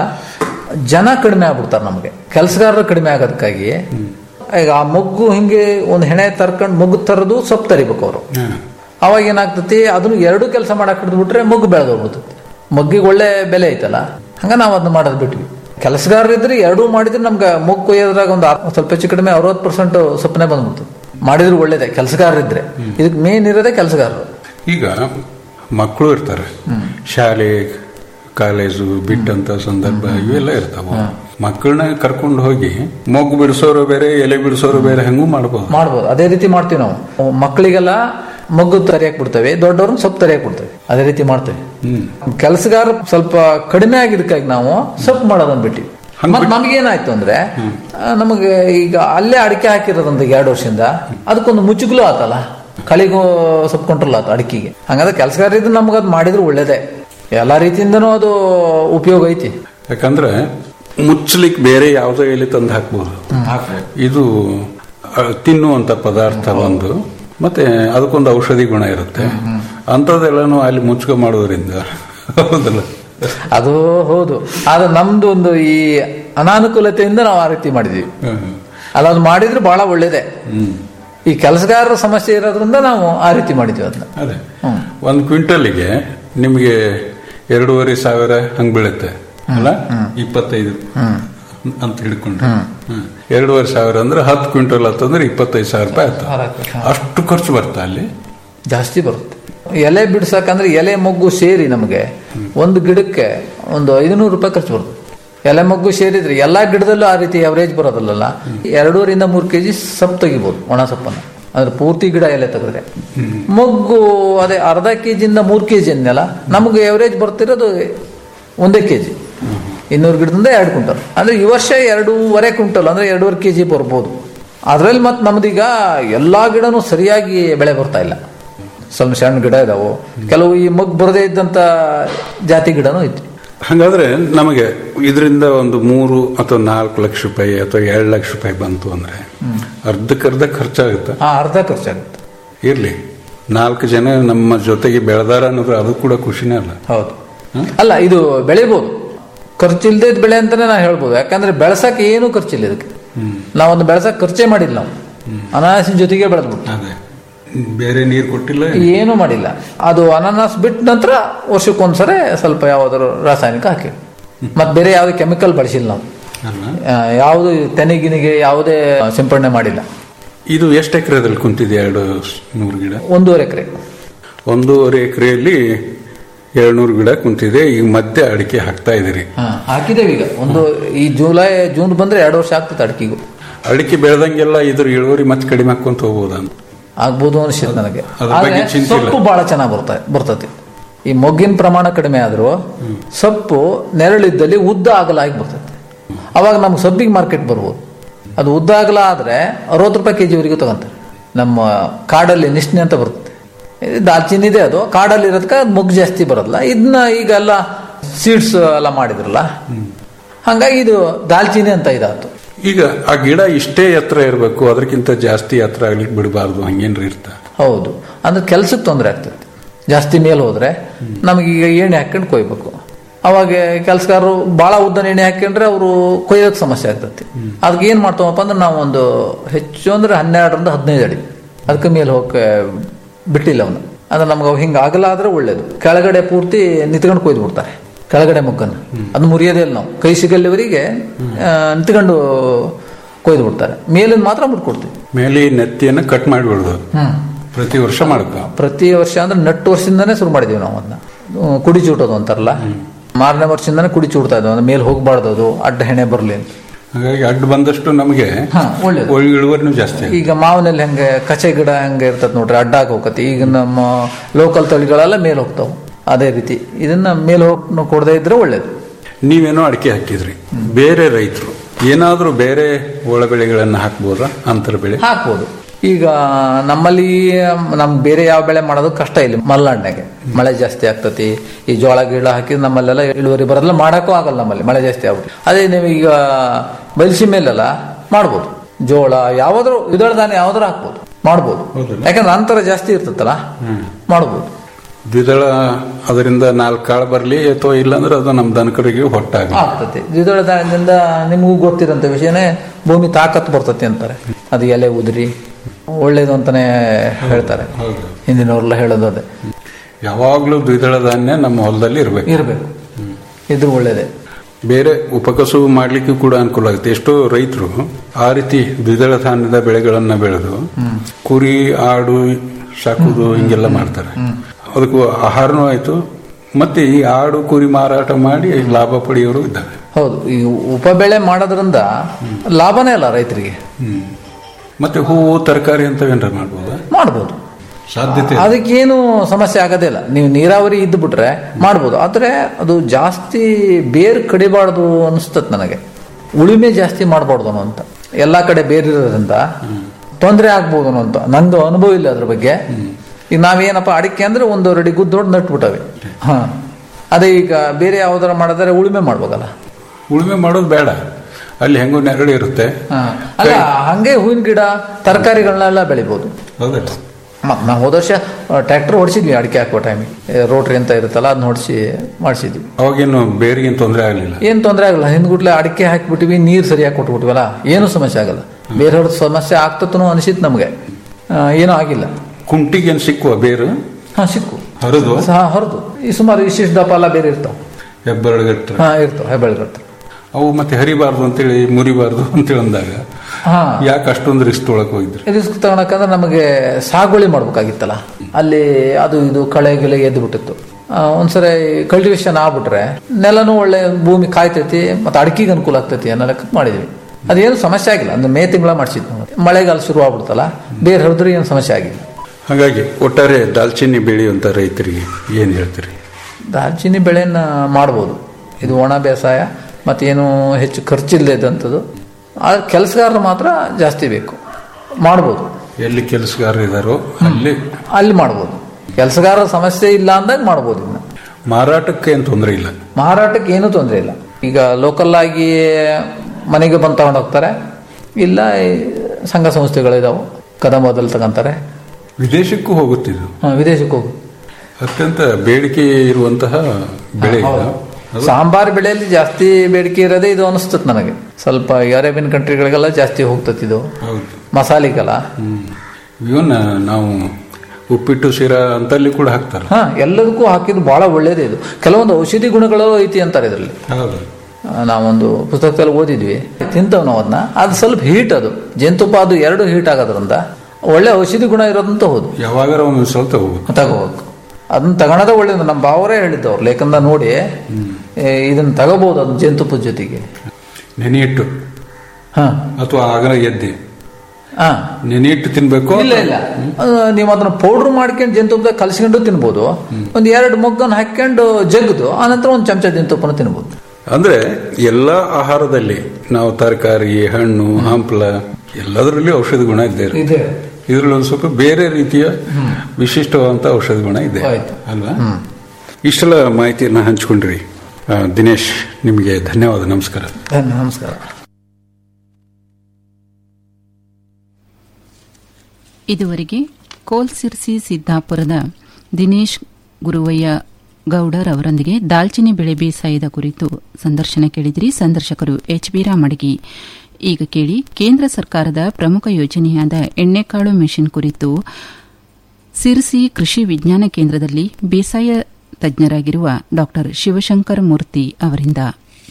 S8: ಜನ ಕಡಿಮೆ ಆಗ್ಬಿಡ್ತಾರೆ ನಮಗೆ ಕೆಲಸಗಾರರು ಕಡಿಮೆ ಆಗೋದಕ್ಕಾಗಿ ಈಗ ಆ ಮೊಗ್ಗು ಹಿಂಗೆ ಒಂದು ಹೆಣೆ ತರ್ಕೊಂಡು ಮೊಗ್ಗು ತರದು ಸೊಪ್ಪು ತರಿಬೇಕು ಅವರು
S7: ಹ್ಮ್.
S8: ಅವಾಗ ಏನಾಗ್ತತಿ ಅದನ್ನು ಎರಡು ಕೆಲಸ ಮಾಡಕ್ ಹಿಡಿದ್ಬಿಟ್ರೆ ಮೊಗ್ಗು ಬೆಳೆದೋಗ್ಬಿಡ್ತೈತಿ ಮೊಗ್ಗಿಗೆ ಒಳ್ಳೆ ಬೆಲೆ ಐತಲ್ಲ ಹಂಗ ನಾವು ಅದನ್ನ ಮಾಡೋದು ಬಿಟ್ವಿ ಕೆಲಸಗಾರರಿದ್ರೆ ಎರಡೂ ಮಾಡಿದ್ರೆ ನಮ್ಗೆ ಮೊಗ್ಗು ಕೊಯ್ಯೋದ್ರಾಗ ಒಂದು ಅರ್- ಸ್ವಲ್ಪ ಹೆಚ್ಚು ಕಡಿಮೆ ಅರವತ್ತು ಪರ್ಸೆಂಟ್ ಸೊಪ್ಪನೆ ಬಂದ್ಬಿಡ್ತದೆ ಮಾಡಿದ್ರೆ ಒಳ್ಳೇದೇ ಕೆಲಸಗಾರರಿದ್ರೆ ಇದಕ್ಕೆ ಮೇನ್ ಇರೋದೇ ಕೆಲಸಗಾರರು
S7: ಈಗ ಮಕ್ಕಳು ಇರ್ತಾರೆ ಶಾಲೆ ಕಾಲೇಜು ಬಿಟ್ಟಂತ ಸಂದರ್ಭ ಇವೆಲ್ಲ ಇರ್ತಾವ ಮಕ್ಕಳನ್ನ ಕರ್ಕೊಂಡು ಹೋಗಿ ಮೊಗ್ಗು ಬಿಡಿಸೋರು ಬೇರೆ ಎಲೆ ಬಿಡಿಸೋರು ಬೇರೆ ಹಂಗೂ ಮಾಡ್ಬೋದು
S8: ಮಾಡ್ಬೋದು ಅದೇ ರೀತಿ ಮಾಡ್ತೀವಿ ನಾವು ಮಕ್ಕಳಿಗೆಲ್ಲ ಮಗ್ಗು ತರಿಯಾಕ್ ಬಿಡ್ತೇವೆ ದೊಡ್ಡವ್ರನ್ನ ಸೊಪ್ಪು ತರಿಯಾಕ್ ಬಿಡ್ತೇವೆ ಅದೇ ರೀತಿ ಮಾಡ್ತೇವೆ
S7: ಹ್ಮ್
S8: ಕೆಲಸಗಾರ ಸ್ವಲ್ಪ ಕಡಿಮೆ ಆಗಿದ್ದಕ್ಕಾಗಿ ನಾವು ಸೊಪ್ಪು ಮಾಡೋದನ್ನ ಬಿಟ್ಟಿವಿ
S7: ಹಂಗ್
S8: ಮತ್ ನಮಗೇನಾಯ್ತು ಅಂದ್ರೆ ಆ, ನಮಗೆ ಈಗ ಅಲ್ಲೇ ಅಡಿಕೆ ಹಾಕಿರೋದಂತ ಎರಡು ವರ್ಷದಿಂದ ಅದಕ್ಕೊಂದು ಮುಚ್ಚುಗ್ಲು ಆತಲ್ಲ ಕಳಿಗೂ ಸೊಪ್ಪು ಕಂಟ್ರೋಲ್ ಆತ ಅಡಿಕೆಗೆ ಹಂಗಾದ್ರೆ ಕೆಲಸಗಾರ ಇದ್ರೆ ನಮ್ಗೆ ಅದು ಮಾಡಿದ್ರೆ ಒಳ್ಳೇದೇ ಎಲ್ಲಾ ರೀತಿಯಿಂದನೂ ಅದು ಉಪಯೋಗ ಐತಿ
S7: ಯಾಕಂದ್ರೆ ಮುಚ್ಚಲಿಕ್ಕೆ ಬೇರೆ ಯಾವುದೋ ಎಲೆ ತಂದು ಹಾಕ್ಬೋದು ಇದು ಅ, ತಿನ್ನುವಂತ ಪದಾರ್ಥ ಒಂದು ಮತ್ತೆ ಅದಕ್ಕೊಂದು ಔಷಧಿ ಗುಣ ಇರುತ್ತೆ ಅಂಥದ್ದೆಲ್ಲನೂ ಅಲ್ಲಿ ಮುಚ್ಕ ಮಾಡೋದ್ರಿಂದ ಹೌದಲ್ಲ
S8: ಅದು ಹೌದು ಆದ್ರೆ ನಮ್ದು ಒಂದು ಈ ಅನಾನುಕೂಲತೆಯಿಂದ ನಾವು ಆ ರೀತಿ ಮಾಡಿದೀವಿ
S7: ಹ್ಮ್.
S8: ಅಲ್ಲ ಅದು ಮಾಡಿದ್ರೆ ಬಹಳ ಒಳ್ಳೇದೇ
S7: ಹ್ಮ್
S8: ಈ ಕೆಲಸಗಾರರ ಸಮಸ್ಯೆ ಇರೋದ್ರಿಂದ ನಾವು ಆ ರೀತಿ ಮಾಡಿದ್ವಿ ಅದನ್ನ
S7: ಅದೇ
S8: ಹ್ಮ್.
S7: ಒಂದು ಕ್ವಿಂಟಲ್ಗೆ ನಿಮಗೆ ಎರಡೂವರೆ ಸಾವಿರ ಹಂಗ್ ಬೀಳುತ್ತೆ ಅಲ್ಲ ಇಪ್ಪತ್ತೈದು ಅಂತ ಹಿಡ್ಕೊಂಡ್ರೆ ಹ್ಮ್. ಎರಡೂವರೆ ಸಾವಿರ ಅಂದ್ರೆ ಹತ್ತು ಕ್ವಿಂಟಲ್ ಅಂತಂದ್ರೆ ಇಪ್ಪತ್ತೈದು ಸಾವಿರ ರೂಪಾಯಿ ಆಯ್ತು ಅಷ್ಟು ಖರ್ಚು ಬರ್ತಾ ಅಲ್ಲಿ
S8: ಜಾಸ್ತಿ ಬರುತ್ತೆ ಎಲೆ ಬಿಡ್ಸಕ್ಕಂದ್ರೆ ಎಲೆ ಮೊಗ್ಗು ಸೇರಿ ನಮಗೆ ಒಂದು ಗಿಡಕ್ಕೆ ಒಂದು ಐದುನೂರು ರೂಪಾಯಿ ಖರ್ಚು ಬರುತ್ತೆ ಎಲೆ ಮೊಗ್ಗು ಸೇರಿದ್ರೆ ಎಲ್ಲಾ ಗಿಡದಲ್ಲೂ ಆ ರೀತಿ ಅವರೇಜ್ ಬರೋದಿಲ್ಲಲ್ಲ ಎರಡೂರಿಂದ ಮೂರು ಕೆಜಿ ಸೊಪ್ಪು ತೆಗಿಬೋದು ಒಣ ಸೊಪ್ಪನ್ನ ಅಂದ್ರೆ ಪೂರ್ತಿ ಗಿಡ ಎಲೆ ತೆಗೆದ್ರೆ ಮೊಗ್ಗು ಅದೇ ಅರ್ಧ ಕೆಜಿಯಿಂದ ಮೂರು ಕೆಜಿ ಅಂದಲ್ಲ ನಮಗೆ ಎವರೇಜ್ ಬರ್ತಿರೋದು ಒಂದೇ ಕೆಜಿ ಇನ್ನೂರು ಗಿಡದಿಂದ ಎರಡು ಕ್ವಿಂಟಲ್ ಅಂದ್ರೆ ಈ ವರ್ಷ ಎರಡೂವರೆ ಕ್ವಿಂಟಲ್ ಅಂದ್ರೆ ಎರಡೂವರೆ ಕೆಜಿ ಬರ್ಬೋದು ಅದ್ರಲ್ಲಿ ಮತ್ತೆ ನಮ್ದೀಗ ಎಲ್ಲಾ ಗಿಡನೂ ಸರಿಯಾಗಿ ಬೆಳೆ ಬರ್ತಾ ಇಲ್ಲ ಸ್ವಲ್ಪ ಸಣ್ಣ ಗಿಡ ಇದಾವು ಕೆಲವು ಈ ಮಗ್ ಬರದೇ ಇದ್ದಂತ ಜಾತಿ ಗಿಡನೂ ಐತಿ
S7: ಹಾಗಾದ್ರೆ ನಮಗೆ ಇದರಿಂದ ಒಂದು ಮೂರು ಅಥವಾ ನಾಲ್ಕು ಲಕ್ಷ ರೂಪಾಯಿ ಅಥವಾ ಎರಡು ಲಕ್ಷ ರೂಪಾಯಿ ಬಂತು ಅಂದ್ರೆ ಅರ್ಧಕ್ಕರ್ಧ ಖರ್ಚಾಗುತ್ತೆ
S8: ಆ ಅರ್ಧ ಖರ್ಚಾಗುತ್ತೆ
S7: ಇರ್ಲಿ ನಾಲ್ಕು ಜನ ನಮ್ಮ ಜೊತೆಗೆ ಬೆಳೆದಾರ ಅನ್ನೋದು ಅದು ಕೂಡ ಖುಷಿನೇ ಅಲ್ಲ
S8: ಹೌದು ಅಲ್ಲ ಇದು ಬೆಳಿಬೋದು ಖರ್ಚಿಲ್ದೇ ಇದ್ದ ಬೆಳೆ ಅಂತಾನೆ ನಾ ಹೇಳ್ಬೋದು ಯಾಕಂದ್ರೆ ಬೆಳೆಸಕ್ಕೆ ಏನು ಖರ್ಚಿಲ್ಲ ಇದಕ್ಕೆ ನಾವೊಂದು ಬೆಳೆಸಕ್ ಖರ್ಚೇ ಮಾಡಿಲ್ಲ ನಾವು ಅನಾಸಿನ ಜೊತೆಗೆ ಬೆಳೆದ್ಬಿಟ್ಟು
S7: ಅದೇ ಬೇರೆ ನೀರು ಕೊಟ್ಟಿಲ್ಲ
S8: ಏನೂ ಮಾಡಿಲ್ಲ ಅದು ಅನಾನಸ್ ಬಿಟ್ಟ ನಂತರ ವರ್ಷಕ್ಕೊಂದ್ಸರಿ ಸ್ವಲ್ಪ ಯಾವ್ದಾದ್ರು ರಾಸಾಯನಿಕ ಹಾಕಿ ಮತ್ತೆ ಬೇರೆ ಯಾವುದೇ ಕೆಮಿಕಲ್ ಬಳಸಿಲ್ಲ ನಾವು
S7: ಅಲ್ಲ
S8: ಆ, ಯಾವುದು ತೆನೆಗಿನಿಗೆ ಯಾವುದೇ ಸಿಂಪಡಣೆ ಮಾಡಿಲ್ಲ
S7: ಇದು ಎಷ್ಟು ಎಕರೆದಲ್ಲಿ ಕುಂತಿದೆ ಎರಡು ನೂರು ಗಿಡ
S8: ಒಂದೂವರೆ ಎಕರೆ
S7: ಒಂದೂವರೆ ಎಕರೆಯಲ್ಲಿ ಏಳ್ನೂರು ಗಿಡ ಕುಂತಿದೆ ಈಗ ಮಧ್ಯೆ ಅಡಿಕೆ ಹಾಕ್ತಾ ಇದೀರಿ
S8: ಹಾಕಿದ್ದೇವೆ ಈಗ ಒಂದು ಈ ಜುಲೈ ಜೂನ್ ಬಂದ್ರೆ ಎರಡು ವರ್ಷ ಆಗ್ತದೆ ಅಡಿಕೆಗೂ
S7: ಅಡಿಕೆ ಬೆಳೆದಂಗೆಲ್ಲ ಇದ್ರ ಇಳುವರಿ ಮತ್ತೆ ಕಡಿಮೆ ಹಾಕೊಂತ ಹೋಗ್ಬೋದಾ ಅಂತ
S8: ಆಗ್ಬೋದು ಅನಿಸಿತ್ತು ನನಗೆ
S7: ಅದ್ರ
S8: ಆದ್ರೆ
S7: ಬಗ್ಗೆ ಚಿಂತೆ ಇಲ್ಲ.
S8: ಸೊಪ್ಪು ಬಹಳ ಚೆನ್ನಾಗಿ ಬರ್ತಾ ಬರ್ತತಿ ಈ ಮೊಗ್ಗಿನ ಪ್ರಮಾಣ ಕಡಿಮೆ ಆದ್ರೂ ಸೊಪ್ಪು ನೆರಳಿದ್ದಲ್ಲಿ ಉದ್ದ ಅಗಲಾಗಿ ಬರ್ತದೆ ಅವಾಗ ನಮ್ಗೆ ಸೊಪ್ಪಿಗೆ ಮಾರ್ಕೆಟ್ ಬರ್ಬೋದು ಅದು ಉದ್ದ ಅಗಲ ಆದ್ರೆ ಅರವತ್ತು ರೂಪಾಯಿ ಕೆಜಿವರೆಗೂ ತಗೊಂತಾರೆ ನಮ್ಮ ಕಾಡಲ್ಲಿ ನಿಷ್ಣೆ ಅಂತ ಬರ್ತದೆ ಇದು ದಾಲ್ಚಿನ್ನಿ ಇದೆ ಅದು ಕಾಡಲ್ಲಿ ಇರೋದಕ್ಕೆ ಅದು ಮೊಗ್ಗು ಜಾಸ್ತಿ ಬರೋದಿಲ್ಲ ಇದನ್ನ ಈಗೆಲ್ಲ ಸೀಡ್ಸ್ ಎಲ್ಲ ಮಾಡಿದ್ರಲ್ಲ ಹಂಗಾಗಿ ಇದು ದಾಲ್ಚಿನ್ನಿ ಅಂತ ಇದಾಯ್ತು
S7: ಈಗ ಆ ಗಿಡ ಇಷ್ಟೇ ಎತ್ತರ ಇರಬೇಕು ಅದಕ್ಕಿಂತ ಜಾಸ್ತಿ ಎತ್ತರ ಆಗ್ಲಿಕ್ಕೆ ಬಿಡಬಾರ್ದು ಹಂಗೇನ್ರಿ ಇರ್ತಾ
S8: ಹೌದು ಅಂದ್ರೆ ಕೆಲ್ಸಕ್ಕೆ ತೊಂದರೆ ಆಗ್ತದೆ ಜಾಸ್ತಿ ಮೇಲೆ ಹೋದ್ರೆ ನಮಗೀಗ ಎಣ್ಣೆ ಹಾಕೊಂಡು ಕೊಯ್ಬೇಕು ಅವಾಗ ಕೆಲಸಗಾರರು ಭಾಳ ಉದ್ದನ ಎಣ್ಣೆ ಹಾಕೊಂಡ್ರೆ ಅವರು ಕೊಯ್ಯೋಕೆ ಸಮಸ್ಯೆ ಆಗ್ತದೆ ಅದಕ್ಕೆ ಏನು ಮಾಡ್ತಾವಪ್ಪ ಅಂದ್ರೆ ನಾವು ಒಂದು ಹೆಚ್ಚು ಅಂದ್ರೆ ಹನ್ನೆರಡರಿಂದ ಹದಿನೈದು ಅಡಿ ಅದಕ್ಕೆ ಮೇಲೆ ಹೋಗಕ್ಕೆ ಬಿಟ್ಟಿಲ್ಲ ಅವನು ಅಂದ್ರೆ ನಮ್ಗೆ ಅವು ಹಿಂಗೆ ಆಗಲ್ಲ ಆದ್ರೆ ಒಳ್ಳೇದು ಕೆಳಗಡೆ ಪೂರ್ತಿ ನಿಂತ್ಕೊಂಡು ಕೊಯ್ದು ಬಿಡ್ತಾರೆ ಕೆಳಗಡೆ ಮುಗ್ಗನ್ನು ಅದು ಮುರಿಯೋದೇ ಇಲ್ಲ ನಾವು ಕೈ ಸಿಗಲ್ಲಿವರೆಗೆ ಆ, ನಿಂತ್ಕೊಂಡು ಕೊಯ್ದು ಬಿಡ್ತಾರೆ ಮೇಲಿನ ಮಾತ್ರ ಬಿಟ್ಕೊಡ್ತೀವಿ
S7: ಮೇಲೆ ಈ ನೆತ್ತಿಯನ್ನು ಕಟ್ ಮಾಡಿಬಿಡ್ದು
S8: ಹ್ಮ್
S7: ಪ್ರತಿ ವರ್ಷ ಮಾಡ್ಕೊ
S8: ಪ್ರತಿ ವರ್ಷ ಅಂದ್ರೆ ನೆಟ್ಟು ವರ್ಷದಿಂದಾನೇ ಶುರು ಮಾಡಿದೀವಿ ನಾವು ಅದನ್ನ ಹ್ಮ್, ಕುಡಿ ಚೂಟೋದು ಅಂತಾರಲ್ಲ ಮಾರನೇ ವರ್ಷದಿಂದಾನೇ ಕುಡಿ ಚೂಡ್ತಾ ಇದ್ವಿ ಅಂದ್ರೆ ಮೇಲೆ ಹೋಗ್ಬಾರ್ದು ಅದು ಅಡ್ಡ ಹೆಣೆ ಬರಲಿ ಅಂತ
S7: ಹಾಗಾಗಿ ಅಡ್ಡ ಬಂದಷ್ಟು ನಮಗೆ
S8: ಹಾ, ಒಳ್ಳೇದು.
S7: ಒಳ್ಳೆ ಇಳುವರಿನೂ ಜಾಸ್ತಿ ಆಗುತ್ತೆ.
S8: ಈಗ ಮಾವಿನಲ್ಲಿ ಹೆಂಗೆ ಕಚೆ ಗಿಡ ಹೆಂಗೆ ಇರ್ತದೆ ನೋಡ್ರಿ ಅಡ್ಡ ಆಗಿ ಹೋಗತ್ತೆ ಈಗ ನಮ್ಮ ಲೋಕಲ್ ತಳಿಗಳೆಲ್ಲ ಮೇಲೆ ಹೋಗ್ತಾವೆ ಅದೇ ರೀತಿ ಇದನ್ನ ಮೇಲೆ ಹೋಗಿ ಕೊಡದೇ ಇದ್ರೆ ಒಳ್ಳೇದು
S7: ನೀವೇನೋ ಅಡಿಕೆ ಹಾಕಿದ್ರಿ ಬೇರೆ ರೈತರು ಏನಾದ್ರೂ ಬೇರೆ ಒಳ ಬೆಳೆಗಳನ್ನ ಹಾಕ್ಬೋದಾ ಅಂತರ ಬೆಳೆ
S8: ಹಾಕ್ಬೋದು ಈಗ ನಮ್ಮಲ್ಲಿ ನಮ್ಗೆ ಬೇರೆ ಯಾವ ಬೆಳೆ ಮಾಡೋದು ಕಷ್ಟ ಇಲ್ಲಿ ಮಲ್ನಾಡ್ನಾಗೆ ಮಳೆ ಜಾಸ್ತಿ ಆಗ್ತತಿ ಈ ಜೋಳ ಗೀಳ ಹಾಕಿದ್ರೆ ನಮ್ಮಲ್ಲೆಲ್ಲ ಇಳುವರಿ ಬರೋದಿಲ್ಲ ಮಾಡಕ್ಕೂ ಆಗಲ್ಲ ನಮ್ಮಲ್ಲಿ ಮಳೆ ಜಾಸ್ತಿ ಆಗ್ಬಿಟ್ಟು ಅದೇ ನೀವು ಈಗ ಬಯಸಿ ಮೇಲೆಲ್ಲ ಮಾಡ್ಬೋದು ಜೋಳ ಯಾವ್ದಾದ್ರು ದ್ವಿದಳ ಧಾನ್ಯ ಯಾವ್ದಾರು ಹಾಕ್ಬೋದು ಮಾಡ್ಬೋದು
S7: ಹೌದಲ್ಲ?
S8: ಯಾಕಂದ್ರೆ ಅಂತರ ಜಾಸ್ತಿ ಇರ್ತತ್ತಲ್ಲ ಮಾಡ್ಬೋದು
S7: ದ್ವಿದಳ ಅದರಿಂದ ನಾಲ್ಕು ಕಾಳು ಬರಲಿ ಅಥವಾ ಇಲ್ಲಾಂದ್ರೆ ಅದು ನಮ್ಮ ದನಕರಿಗೆ ಹೊಟ್ಟಾಗ
S8: ಆಗ್ತತಿ ದ್ವಿದಳ ಧಾನ್ಯದಿಂದ ನಿಮಗೂ ಗೊತ್ತಿರೋಂಥ ವಿಷಯನೇ ಭೂಮಿ ತಾಕತ್ತು ಬರ್ತತಿ ಅಂತಾರೆ ಅದು ಎಲೆ ಉದುರಿ ಒಳ್ಳೇದು ಅಂತಾನೆ ಹೇಳ್ತಾರೆ
S7: ಹೌದು.
S8: ಹಿಂದಿನವ್ರೆಲ್ಲ ಹೇಳೋದು ಅದೇ
S7: ಯಾವಾಗ್ಲೂ ದ್ವಿದಳ ಧಾನ್ಯ ನಮ್ಮ ಹೊಲದಲ್ಲಿ ಇರಬೇಕು
S8: ಇರಬೇಕು ಇದ್ರ ಒಳ್ಳೇದೇ
S7: ಬೇರೆ ಉಪಕಸು ಮಾಡ್ಲಿಕ್ಕೂ ಕೂಡ ಅನುಕೂಲ ಆಗುತ್ತೆ ಎಷ್ಟೋ ರೈತರು ಆ ರೀತಿ ದ್ವಿದಳ ಧಾನ್ಯದ ಬೆಳೆಗಳನ್ನ ಬೆಳೆದು ಕುರಿ ಆಡು ಸಾಕುದು ಹಿಂಗೆಲ್ಲ ಮಾಡ್ತಾರೆ ಅದಕ್ಕೂ ಆಹಾರನೂ ಆಯ್ತು ಮತ್ತೆ ಈ ಆಡು ಕುರಿ ಮಾರಾಟ ಮಾಡಿ ಲಾಭ ಪಡೆಯೋರು ಇದ್ದಾರೆ
S8: ಹೌದು ಈ ಉಪಬೆಳೆ ಮಾಡೋದ್ರಿಂದ ಲಾಭನೇ ಅಲ್ಲ ರೈತರಿಗೆ
S7: ಹ್ಮ್. ಮತ್ತೆ ಹೂವು ತರಕಾರಿ ಅಂತವೇನ್ರ ಮಾಡ್ಬೋದಾ
S8: ಮಾಡ್ಬೋದು
S7: ಸಾಧ್ಯತೆ
S8: ಅದಕ್ಕೇನು ಸಮಸ್ಯೆ ಆಗೋದೇ ಇಲ್ಲ ನೀವು ನೀರಾವರಿ ಇದ್ದು ಬಿಟ್ರೆ ಮಾಡ್ಬೋದು ಆದ್ರೆ ಅದು ಜಾಸ್ತಿ ಬೇರ್ ಕಡಿಬಾರ್ದು ಅನಿಸ್ತತ್ ನನಗೆ ಉಳುಮೆ ಜಾಸ್ತಿ ಮಾಡಬಾರ್ದು ಅನ್ನೋ ಅಂತ ಎಲ್ಲಾ ಕಡೆ ಬೇರಿರೋದ್ರಿಂದ ತೊಂದರೆ ಆಗ್ಬೋದು ಅನ್ನೋ ಅಂತ ನಂದು ಅನುಭವ ಇಲ್ಲ ಅದ್ರ ಬಗ್ಗೆ ಈಗ ನಾವೇನಪ್ಪ ಅಡಿಕೆ ಅಂದ್ರೆ ಒಂದೂವರೆ ಅಡಿ ಗುದ್ದು ದೊಡ್ಡ ನಟ್ಬಿಟ್ಟವೆ ಹಾ ಅದೇ ಈಗ ಬೇರೆ ಯಾವ್ದಾರ ಮಾಡಿದ್ರೆ ಉಳುಮೆ ಮಾಡ್ಬೇಕಲ್ಲ
S7: ಉಳುಮೆ ಮಾಡೋದು ಬೇಡ ಅಲ್ಲಿ ಹೆಂಗೋ ನೆರಳು ಇರುತ್ತೆ
S8: ಹಾ. ಅಲ್ಲ ಹಂಗೆ ಹೂವಿನ ಗಿಡ ತರಕಾರಿಗಳನ್ನೆಲ್ಲ ಬೆಳಿಬೋದು
S7: ಹೌದಲ್ಲ
S8: ಮ- ನಾವು ಹೋದ ವರ್ಷ ಟ್ರ್ಯಾಕ್ಟರ್ ಹೊಡಿಸಿದ್ವಿ ಅಡಿಕೆ ಹಾಕುವ ಟೈಮಿಗೆ ರೋಟ್ರಿ ಅಂತ ಇರುತ್ತಲ್ಲ ಅದನ್ನ ಹೊಡಿಸಿ ಮಾಡಿಸಿದ್ವಿ
S7: ಅವಾಗೇನು ಬೇರಿಗೇನು ತೊಂದರೆ ಆಗಲಿಲ್ಲ
S8: ಏನು ತೊಂದರೆ ಆಗಲ್ಲ ಹಿಂದ್ಗುಟ್ಲೆ ಅಡಿಕೆ ಹಾಕಿಬಿಟ್ಟಿವಿ ನೀರು ಸರಿಯಾಗಿ ಕೊಟ್ಬಿಟ್ವಲ್ಲ ಏನು ಸಮಸ್ಯೆ ಆಗಲ್ಲ ಬೇರೆಯವ್ರ ಸಮಸ್ಯೆ ಆಗ್ತತನೋ ಅನಿಸಿತ್ತು ನಮಗೆ ಏನೂ ಆಗಿಲ್ಲ
S7: ಕುಂಟಿಗೇನು ಸಿಕ್ಕುವ ಬೇರು
S8: ಹಾ ಸಿಕ್ಕು
S7: ಹರಿದು
S8: ಹಾ ಹೊರದು ಈ ಸುಮಾರು ಇಷ್ಟಿಷ್ಟು ದಪ್ಪ ಎಲ್ಲ ಬೇರೆ ಇರ್ತಾವ
S7: ಹೆಬ್ಬೆರಗಟ್ಟ
S8: ಹಾ ಇರ್ತಾವ ಹೆಬ್ಬೆಳ್ಗರ್ತಾವ
S7: ಅವು ಮತ್ತೆ ಹರಿಬಾರ್ದು ಅಂತೇಳಿ ಮುರಿಬಾರ್ದು ಅಂತೇಳಿ ಅಂದಾಗ
S8: ಹಾ
S7: ಯಾಕೆ ಅಷ್ಟೊಂದು ರಿಸ್ಕ್ ತೊಳಕ್ ಹೋಗಿದ್ರಿ
S8: ರಿಸ್ಕ್ ತಗೊಳಕಂದ್ರೆ ನಮಗೆ ಸಾಗುವಳಿ ಮಾಡ್ಬೇಕಾಗಿತ್ತಲ್ಲ ಅಲ್ಲಿ ಅದು ಇದು ಕಳೆ ಗಿಳೆ ಎದ್ದು ಬಿಟ್ಟಿತ್ತು ಆ, ಒಂದ್ಸರಿ ಕಲ್ಟಿವೇಶನ್ ಆಗ್ಬಿಟ್ರೆ ನೆಲನೂ ಒಳ್ಳೆ ಭೂಮಿ ಕಾಯ್ತೈತಿ ಮತ್ತೆ ಅಡಿಕೆಗೆ ಅನುಕೂಲ ಆಗ್ತೈತಿ ಅನ್ನೋ ಲೆಕ್ಕಕ್ಕೆ ಮಾಡಿದ್ವಿ ಅದೇನು ಸಮಸ್ಯೆ ಆಗಿಲ್ಲ ಅಂದ್ರೆ ಮೇ ತಿಂಗಳ ಮಾಡಿಸಿದ್ವಿ ನಾವು. ಮಳೆಗಾಲ ಶುರು ಆಗ್ಬಿಡ್ತಲ್ಲ ಬೇರೆ ಹರಿದ್ರೆ ಏನು ಸಮಸ್ಯೆ ಆಗಿಲ್ಲ
S7: ಹಾಗಾಗಿ ಒಟ್ಟಾರೆ ದಾಲ್ಚಿನ್ನಿ ಬೆಳೆಯುವಂತ ರೈತರಿಗೆ ಏನ್ ಹೇಳ್ತೀರಿ
S8: ದಾಲ್ಚಿನ್ನಿ ಬೆಳೆಯನ್ನ ಮಾಡ್ಬೋದು ಇದು ಒಣ ಬೇಸಾಯ ಮತ್ತೇನು ಹೆಚ್ಚು ಖರ್ಚಿಲ್ಲದೆ ಇದ್ದಂಥದ್ದು ಆದ್ರೆ ಕೆಲಸಗಾರರು ಮಾತ್ರ ಜಾಸ್ತಿ ಬೇಕು ಮಾಡ್ಬೋದು
S7: ಎಲ್ಲಿ ಕೆಲಸಗಾರ ಇದಾರೋ ಅಲ್ಲಿ
S8: ಅಲ್ಲಿ ಮಾಡ್ಬೋದು ಕೆಲಸಗಾರರ ಸಮಸ್ಯೆ ಇಲ್ಲ ಅಂದಾಗ ಮಾಡ್ಬೋದು ಇನ್ನು
S7: ಮಾರಾಟಕ್ಕೆ ಏನು ತೊಂದರೆ ಇಲ್ಲ
S8: ಮಾರಾಟಕ್ಕೆ ಏನೂ ತೊಂದರೆ ಇಲ್ಲ ಈಗ ಲೋಕಲ್ ಆಗಿ ಮನೆಗೆ ಬಂದು ತಗೊಂಡು ಹೋಗ್ತಾರೆ ಇಲ್ಲ ಈ ಸಂಘ ಸಂಸ್ಥೆಗಳಿದಾವೆ ಕದಂಬದಲ್ಲಿ ತಗೊಂತಾರೆ
S7: ವಿದೇಶಕ್ಕೂ ಹೋಗುತ್ತಿದ್ದು
S8: ಹಾ, ವಿದೇಶಕ್ಕೆ ಹೋಗು
S7: ಅತ್ಯಂತ ಬೇಡಿಕೆ ಇರುವಂತಹ ಬೆಳೆ ಇದು
S8: ಸಾಂಬಾರ್ ಬೆಳೆಯಲ್ಲಿ ಜಾಸ್ತಿ ಬೇಡಿಕೆ ಇರೋದೇ ಇದು ಅನಿಸ್ತತ್ ನನಗೆ ಸ್ವಲ್ಪ ಅರೇಬಿಯನ್ ಕಂಟ್ರಿಗಳಿಗೆಲ್ಲ ಜಾಸ್ತಿ ಹೋಗ್ತತ್ ಇದು
S7: ಹೌದು
S8: ಮಸಾಲಿಗೆಲ್ಲ
S7: ಹ್ಮ್ ಇವನ್ನ ನಾವು ಉಪ್ಪಿಟ್ಟು ಶಿರಾ ಅಂತಲ್ಲಿ ಕೂಡ ಹಾಕ್ತಾರೆ
S8: ಹಾ ಎಲ್ಲದಕ್ಕೂ ಹಾಕಿದ್ದು ಬಹಳ ಒಳ್ಳೇದೇ ಇದು ಕೆಲವೊಂದು ಔಷಧಿ ಗುಣಗಳು ಐತಿ ಅಂತಾರೆ ಇದರಲ್ಲಿ
S7: ಹೌದು
S8: ಆ, ನಾವೊಂದು ಪುಸ್ತಕದಲ್ಲಿ ಓದಿದ್ವಿ ತಿಂತವ್ ನಾವು ಅದನ್ನ ಅದು ಸ್ವಲ್ಪ ಹೀಟ್ ಅದು ಜೇನುತುಪ್ಪ ಅದು ಎರಡು ಹೀಟ್ ಆಗೋದ್ರಿಂದ ಒಳ್ಳೆ ಔಷಧಿ ಗುಣ ಇರೋದಂತ ಹೌದು
S7: ಯಾವಾಗಾರ ಒಂದು ಸ್ವಲ್ಪ ಹೋಗ್ಬೇಕು
S8: ತಗೋಬೇಕು ಅದನ್ನ ತಗೊಳೋದೇ ಒಳ್ಳೇದು ನಮ್ಮ ಬಾವರೇ ಹೇಳಿದ್ದವ್ರು ಲೇಖನ ನೋಡಿ ಏ, ಇದನ್ನ ತಗೋಬಹುದು ಅದನ್ನ ಜೇನುತುಪ್ಪದ ಜೊತೆಗೆ
S7: ನೆನೆಯಿಟ್ಟು
S8: ಹಾ
S7: ಅಥವಾ ಆಗರ ಎದ್ದೆ
S8: ಹಾ
S7: ನೆನೆಯಿಟ್ಟು ತಿನ್ಬೇಕು
S8: ಇಲ್ಲ ಇಲ್ಲ ಆ, ನೀವು ಅದನ್ನ ಪೌಡರ್ ಮಾಡ್ಕೊಂಡು ಜೇನುತುಪ್ಪದಾಗ ಕಲ್ಸ್ಕೊಂಡು ತಿನ್ಬೋದು ಒಂದ್ ಎರಡು ಮೊಗ್ಗನ್ನು ಹಾಕೊಂಡು ಜಗ್ದು ಆನಂತರ ಒಂದು ಚಮಚ ಜೇನುತುಪ್ಪನ ತಿನ್ಬೋದು
S7: ಅಂದ್ರೆ ಎಲ್ಲಾ ಆಹಾರದಲ್ಲಿ ನಾವು ತರಕಾರಿ ಹಣ್ಣು ಹಂಪ್ಲ ಎಲ್ಲದರಲ್ಲಿ ಔಷಧ ಗುಣ ಇದೆ
S8: ಇದೆ.
S7: ಇದ್ರಲ್ಲಿ ಒಂದು ಸ್ವಲ್ಪ ಬೇರೆ ರೀತಿಯ ವಿಶಿಷ್ಟವಾದಂತ ಔಷಧ ಗುಣ ಇದೆ
S8: ಆಯ್ತು.
S7: ಅಲ್ವಾ ಇಷ್ಟೆಲ್ಲ ಮಾಹಿತಿಯನ್ನ ಹಂಚ್ಕೊಂಡ್ರಿ ಆ, ದಿನೇಶ್ ನಿಮಗೆ ಧನ್ಯವಾದ ನಮಸ್ಕಾರ
S8: ಧನ್ಯ ನಮಸ್ಕಾರ
S1: ಇದುವರೆಗೆ ಕೋಲ್ಸಿರ್ಸಿ ಸಿದ್ದಾಪುರದ ದಿನೇಶ್ ಗುರುವಯ್ಯ ಗೌಡರ್ ಅವರೊಂದಿಗೆ ದಾಲ್ಚಿನ್ನಿ ಬೆಳೆ ಬೇಸಾಯದ ಕುರಿತು ಸಂದರ್ಶನ ಕೇಳಿದಿರಿ ಸಂದರ್ಶಕರು ಎಚ್ ಬಿ ರಾಮಡಗಿ ಈಗ ಕೇಳಿ ಕೇಂದ್ರ ಸರ್ಕಾರದ ಪ್ರಮುಖ ಯೋಜನೆಯಾದ ಎಣ್ಣೆಕಾಳು ಮಿಷನ್ ಕುರಿತು ಸಿರ್ಸಿ ಕೃಷಿ ವಿಜ್ಞಾನ ಕೇಂದ್ರದಲ್ಲಿ ಬೇಸಾಯ ತಜ್ಞರಾಗಿರುವ ಡಾ ಶಿವಶಂಕರ ಮೂರ್ತಿ ಅವರಿಂದ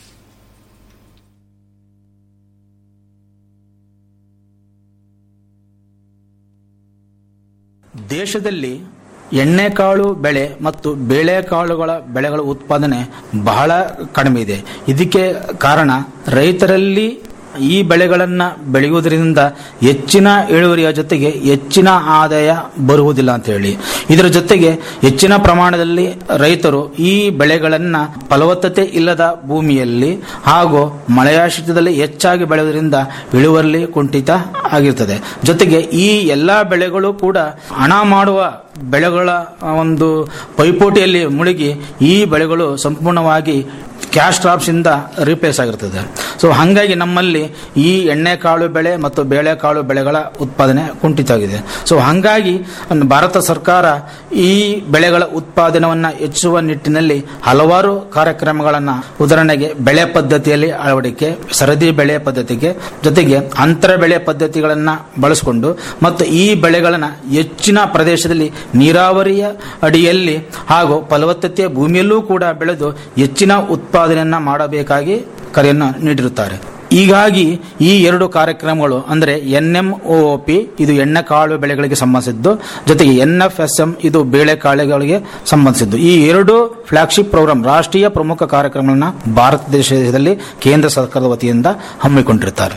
S9: ದೇಶದಲ್ಲಿ ಎಣ್ಣೆಕಾಳು ಬೆಳೆ ಮತ್ತು ಬೇಳೆಕಾಳುಗಳ ಬೆಳೆಗಳ ಉತ್ಪಾದನೆ ಬಹಳ ಕಡಿಮೆ ಇದೆ ಇದಕ್ಕೆ ಕಾರಣ ರೈತರಲ್ಲಿ ಈ ಬೆಳೆಗಳನ್ನು ಬೆಳೆಯುವುದರಿಂದ ಹೆಚ್ಚಿನ ಇಳುವರಿಯ ಜೊತೆಗೆ ಹೆಚ್ಚಿನ ಆದಾಯ ಬರುವುದಿಲ್ಲ ಅಂತ ಹೇಳಿ ಇದರ ಜೊತೆಗೆ ಹೆಚ್ಚಿನ ಪ್ರಮಾಣದಲ್ಲಿ ರೈತರು ಈ ಬೆಳೆಗಳನ್ನು ಫಲವತ್ತತೆ ಇಲ್ಲದ ಭೂಮಿಯಲ್ಲಿ ಹಾಗೂ ಮಳೆಯಾಶ್ರಿತದಲ್ಲಿ ಹೆಚ್ಚಾಗಿ ಬೆಳೆಯುವುದರಿಂದ ಇಳುವರಿ ಕುಂಠಿತ ಆಗಿರ್ತದೆ ಜೊತೆಗೆ ಈ ಎಲ್ಲಾ ಬೆಳೆಗಳು ಕೂಡ ಹಣ ಮಾಡುವ ಬೆಳೆಗಳ ಒಂದು ಪೈಪೋಟಿಯಲ್ಲಿ ಮುಳುಗಿ ಈ ಬೆಳೆಗಳು ಸಂಪೂರ್ಣವಾಗಿ ಕ್ಯಾಶ್ ಕ್ರಾಪ್ಸ್ ಇಂದ ರಿಪ್ಲೇಸ್ ಆಗಿರ್ತದೆ ಸೊ ಹಾಗಾಗಿ ನಮ್ಮಲ್ಲಿ ಈ ಎಣ್ಣೆಕಾಳು ಬೆಳೆ ಮತ್ತು ಬೇಳೆಕಾಳು ಬೆಳೆಗಳ ಉತ್ಪಾದನೆ ಕುಂಠಿತ ಆಗಿದೆ ಸೊ ಹಾಗಾಗಿ ಭಾರತ ಸರ್ಕಾರ ಈ ಬೆಳೆಗಳ ಉತ್ಪಾದನೆಯನ್ನು ಹೆಚ್ಚಿಸುವ ನಿಟ್ಟಿನಲ್ಲಿ ಹಲವಾರು ಕಾರ್ಯಕ್ರಮಗಳನ್ನು ಉದಾಹರಣೆಗೆ ಬೆಳೆ ಪದ್ಧತಿಯಲ್ಲಿ ಅಳವಡಿಕೆ ಸರದಿ ಬೆಳೆ ಪದ್ಧತಿಗೆ ಜೊತೆಗೆ ಅಂತರ ಬೆಳೆ ಪದ್ಧತಿಗಳನ್ನು ಬಳಸಿಕೊಂಡು ಮತ್ತು ಈ ಬೆಳೆಗಳನ್ನು ಹೆಚ್ಚಿನ ಪ್ರದೇಶದಲ್ಲಿ ನೀರಾವರಿಯ ಅಡಿಯಲ್ಲಿ ಹಾಗೂ ಫಲವತ್ತತೆಯ ಭೂಮಿಯಲ್ಲೂ ಕೂಡ ಬೆಳೆದು ಹೆಚ್ಚಿನ ಉತ್ಪಾದನೆಯನ್ನ ಮಾಡಬೇಕಾಗಿ ಕರೆಯನ್ನು ನೀಡಿರುತ್ತಾರೆ ಹೀಗಾಗಿ ಈ ಎರಡು ಕಾರ್ಯಕ್ರಮಗಳು ಅಂದರೆ ಎನ್ ಎಂ ಪಿ ಇದು ಎಣ್ಣೆಕಾಳು ಬೆಳೆಗಳಿಗೆ ಸಂಬಂಧಿಸಿದ್ದು ಜೊತೆಗೆ ಎನ್ ಎಫ್ ಎಸ್ ಎಂ ಇದು ಬೇಳೆಕಾಳುಗಳಿಗೆ ಸಂಬಂಧಿಸಿದ್ದು ಈ ಎರಡು ಫ್ಲಾಗ್ಶಿಪ್ ಪ್ರೋಗ್ರಾಂ ರಾಷ್ಟ್ರೀಯ ಪ್ರಮುಖ ಕಾರ್ಯಕ್ರಮಗಳನ್ನ ಭಾರತ ದೇಶದಲ್ಲಿ ಕೇಂದ್ರ ಸರ್ಕಾರದ ವತಿಯಿಂದ ಹಮ್ಮಿಕೊಂಡಿರುತ್ತಾರೆ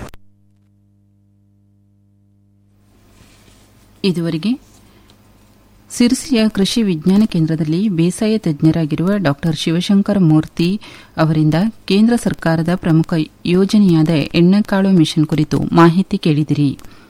S1: ಇದುವರೆಗೆ ಸಿರ್ಸಿಯ ಕೃಷಿ ವಿಜ್ಞಾನ ಕೇಂದ್ರದಲ್ಲಿ ಬೇಸಾಯ ತಜ್ಞರಾಗಿರುವ ಡಾ ಶಿವಶಂಕರ ಮೂರ್ತಿ ಅವರಿಂದ ಕೇಂದ್ರ ಸರ್ಕಾರದ ಪ್ರಮುಖ ಯೋಜನೆಯಾದ ಎಣ್ಣೆಕಾಳು ಮಿಷನ್ ಕುರಿತು ಮಾಹಿತಿ ಕೇಳಿದಿರಿ